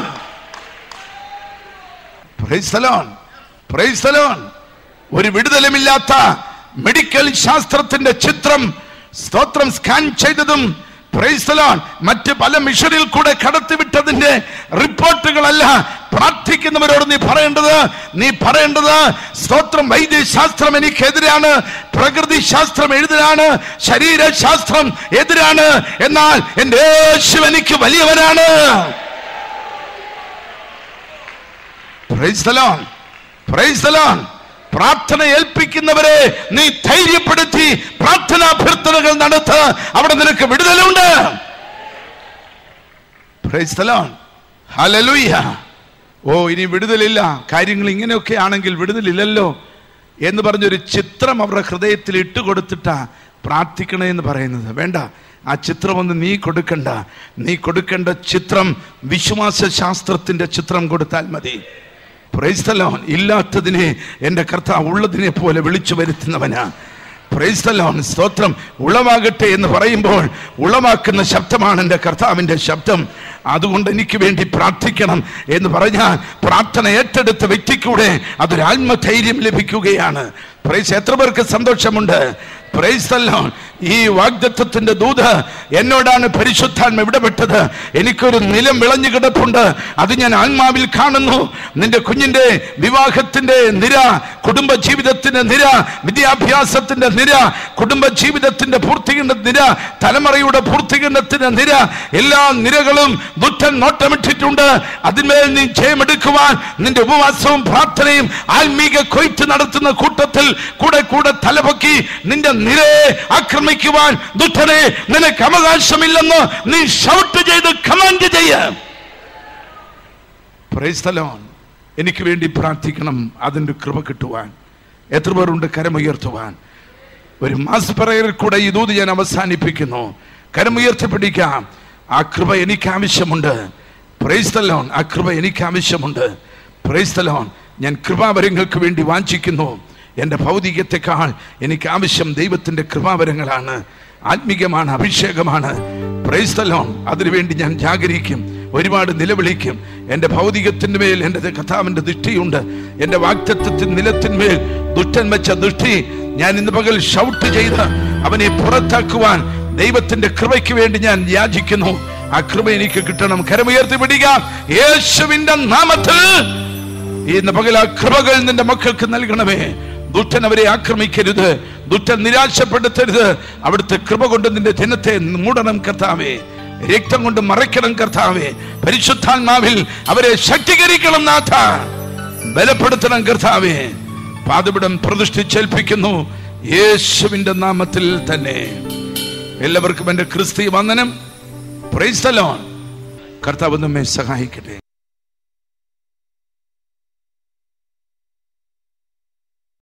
Praise the Lord. Praise the Lord. ഒരു വിടുതലുമില്ലാത്ത മെഡിക്കൽ ശാസ്ത്രത്തിന്റെ ചിത്രം സ്തോത്രം സ്കാൻ ചെയ്തതും Praise the Lord. മറ്റ് പല മിഷനിൽ കൂടെ കടത്തിവിട്ടതിന്റെ റിപ്പോർട്ടുകളല്ല പ്രാർത്ഥിക്കുന്നവരോട് നീ പറയേണ്ടത് നീ പറയേണ്ടത് സ്തോത്രം വൈദ്യശാസ്ത്രം എനിക്കെതിരാണ് പ്രകൃതി ശാസ്ത്രം എഴുതിനാണ് ശരീരശാസ്ത്രം എതിരാണ് എന്നാൽ എന്റെ യേശു എനിക്ക് വലിയവനാണ് Praise the Lord. Praise the Lord. പ്രാർത്ഥന ഏൽപ്പിക്കുന്നവരെ നീ ധൈര്യപ്പെടുത്തി പ്രാർത്ഥനാഭ്യർത്ഥനകൾ നടത്ത് അവിടെ നിനക്ക് വിടുതലുണ്ട് Praise the Lord. Hallelujah. ഓ ഇനി വിടുതലില്ല കാര്യങ്ങൾ ഇങ്ങനെയൊക്കെ ആണെങ്കിൽ വിടുതലില്ലല്ലോ എന്ന് പറഞ്ഞൊരു ചിത്രം അവരുടെ ഹൃദയത്തിൽ ഇട്ടുകൊടുത്തിട്ടാ പ്രാർത്ഥിക്കണേ എന്ന് പറയുന്നത് വേണ്ട ആ ചിത്രമൊന്നും നീ കൊടുക്കണ്ട നീ കൊടുക്കേണ്ട ചിത്രം വിശ്വാസ ശാസ്ത്രത്തിന്റെ ചിത്രം കൊടുത്താൽ മതി Praise the Lord. ഇല്ലാത്തതിനെ എൻ്റെ കർത്താവ് ഉള്ളതിനെ പോലെ വിളിച്ചു വരുത്തുന്നവനാ Praise the Lord. സ്തോത്രം ഉളവാകട്ടെ എന്ന് പറയുമ്പോൾ ഉളവാക്കുന്ന ശബ്ദമാണ് എൻ്റെ കർത്താവിൻ്റെ ശബ്ദം അതുകൊണ്ട് എനിക്ക് വേണ്ടി പ്രാർത്ഥിക്കണം എന്ന് പറഞ്ഞാൽ പ്രാർത്ഥന ഏറ്റെടുത്ത വ്യക്തിക്കൂടെ അതൊരു ആത്മധൈര്യം ലഭിക്കുകയാണ് പ്രൈസ് എത്ര പേർക്ക് സന്തോഷമുണ്ട് പ്രൈസ് the Lord. ഈ വാഗ്ദത്വത്തിന്റെ ദൂത് എന്നോടാണ് പരിശുദ്ധാത്മ ഇടപെട്ടത് എനിക്കൊരു നിലം വിളഞ്ഞു കിടപ്പുണ്ട് അത് ഞാൻ ആത്മാവിൽ കാണുന്നു നിന്റെ കുഞ്ഞിന്റെ വിവാഹത്തിന്റെ നിര കുടുംബ ജീവിതത്തിന്റെ നിര വിദ്യാഭ്യാസത്തിന്റെ നിര കുടുംബ ജീവിതത്തിന്റെ പൂർത്തീകരണ നിര തലമുറയുടെ പൂർത്തീകരണത്തിന്റെ നിര എല്ലാ നിരകളും ദുഷ്ടൻ നോട്ടമിട്ടിട്ടുണ്ട് അതിന്മേൽ നീ ജയമെടുക്കുവാൻ നിന്റെ ഉപവാസവും പ്രാർത്ഥനയും ആത്മീക കൊയ്ത്ത് നടത്തുന്ന കൂട്ടത്തിൽ കൂടെ കൂടെ തലപൊക്കി നിന്റെ നിരയെ ആക്രമിക്കുവാൻ ദുഷ്ടനെ നിനക്ക് അവകാശമില്ലെന്ന് നീ ഷൗട്ട് ചെയ്ത് കമാൻഡ് ചെയ്യ Praise the Lord. എനിക്ക് വേണ്ടി പ്രാർത്ഥിക്കണം അതിൻ്റെ കൃപ കിട്ടുവാൻ എത്ര പേരുണ്ട് കരമുയർത്തുവാൻ ഒരു മാസ് പറയിൽ കൂടെ ഈ ദൂത് ഞാൻ അവസാനിപ്പിക്കുന്നു കരമുയർത്തിപ്പിടിക്കാം ആ കൃപ എനിക്ക് ആവശ്യമുണ്ട് പ്രൈസ് തലോൺ ആ കൃപ എനിക്ക് ആവശ്യമുണ്ട് പ്രൈസ് തലോൺ ഞാൻ കൃപാവരങ്ങൾക്ക് വേണ്ടി വാഞ്ചിക്കുന്നു എൻ്റെ ഭൗതികത്തെക്കാൾ എനിക്ക് ആവശ്യം ദൈവത്തിൻ്റെ കൃപാവരങ്ങളാണ് ആത്മീകമാണ് അഭിഷേകമാണ് പ്രൈസ് തലോൺ അതിനുവേണ്ടി ഞാൻ ജാഗരിക്കും ഒരുപാട് നിലവിളിക്കും എൻ്റെ ഭൗതികത്തിൻ്റെ മേൽ എൻ്റെ കഥാവിൻ്റെ ദൃഷ്ടിയുണ്ട് എൻ്റെ വാക്തത്വത്തിൻ നിലത്തിന്മേൽ ദുഷ്ടൻ വെച്ച ദൃഷ്ടി ഞാൻ ഇന്ന് പകൽ ഷൗട്ട് ചെയ്ത് അവനെ പുറത്താക്കുവാൻ ദൈവത്തിന്റെ കൃപയ്ക്ക് വേണ്ടി ഞാൻ യാചിക്കുന്നു ആ കൃപ എനിക്ക് കിട്ടണം കരമുയർത്തി പിടിക്കാം യേശുവിന്റെ നാമത്തിൽ ഇന്ന് പകൽ ആ കൃപകൾ നിന്റെ മക്കൾക്ക് നൽകണമേ ദുഷ്ടൻ അവരെ ആക്രമിക്കരുത് ദുഷ്ടൻ നിരാശപ്പെടുത്തരുത് അവിടുത്തെ കൃപ കൊണ്ട് നിന്റെ ജനത്തെ മൂടണം കർത്താവേ രക്തം കൊണ്ട് മറയ്ക്കണം കർത്താവേ പരിശുദ്ധാത്മാവിൽ അവരെ ശക്തീകരിക്കണം നാഥ ബലപ്പെടുത്തണം കർത്താവേ പാതപിടം പ്രതിഷ്ഠിച്ചേൽപ്പിക്കുന്നു യേശുവിന്റെ നാമത്തിൽ തന്നെ എല്ലാവർക്കും എന്റെ ക്രിസ്തീയ വന്ദനം പ്രൈസ്തലോൺ കർത്താവ് നമ്മെ സഹായിക്കട്ടെ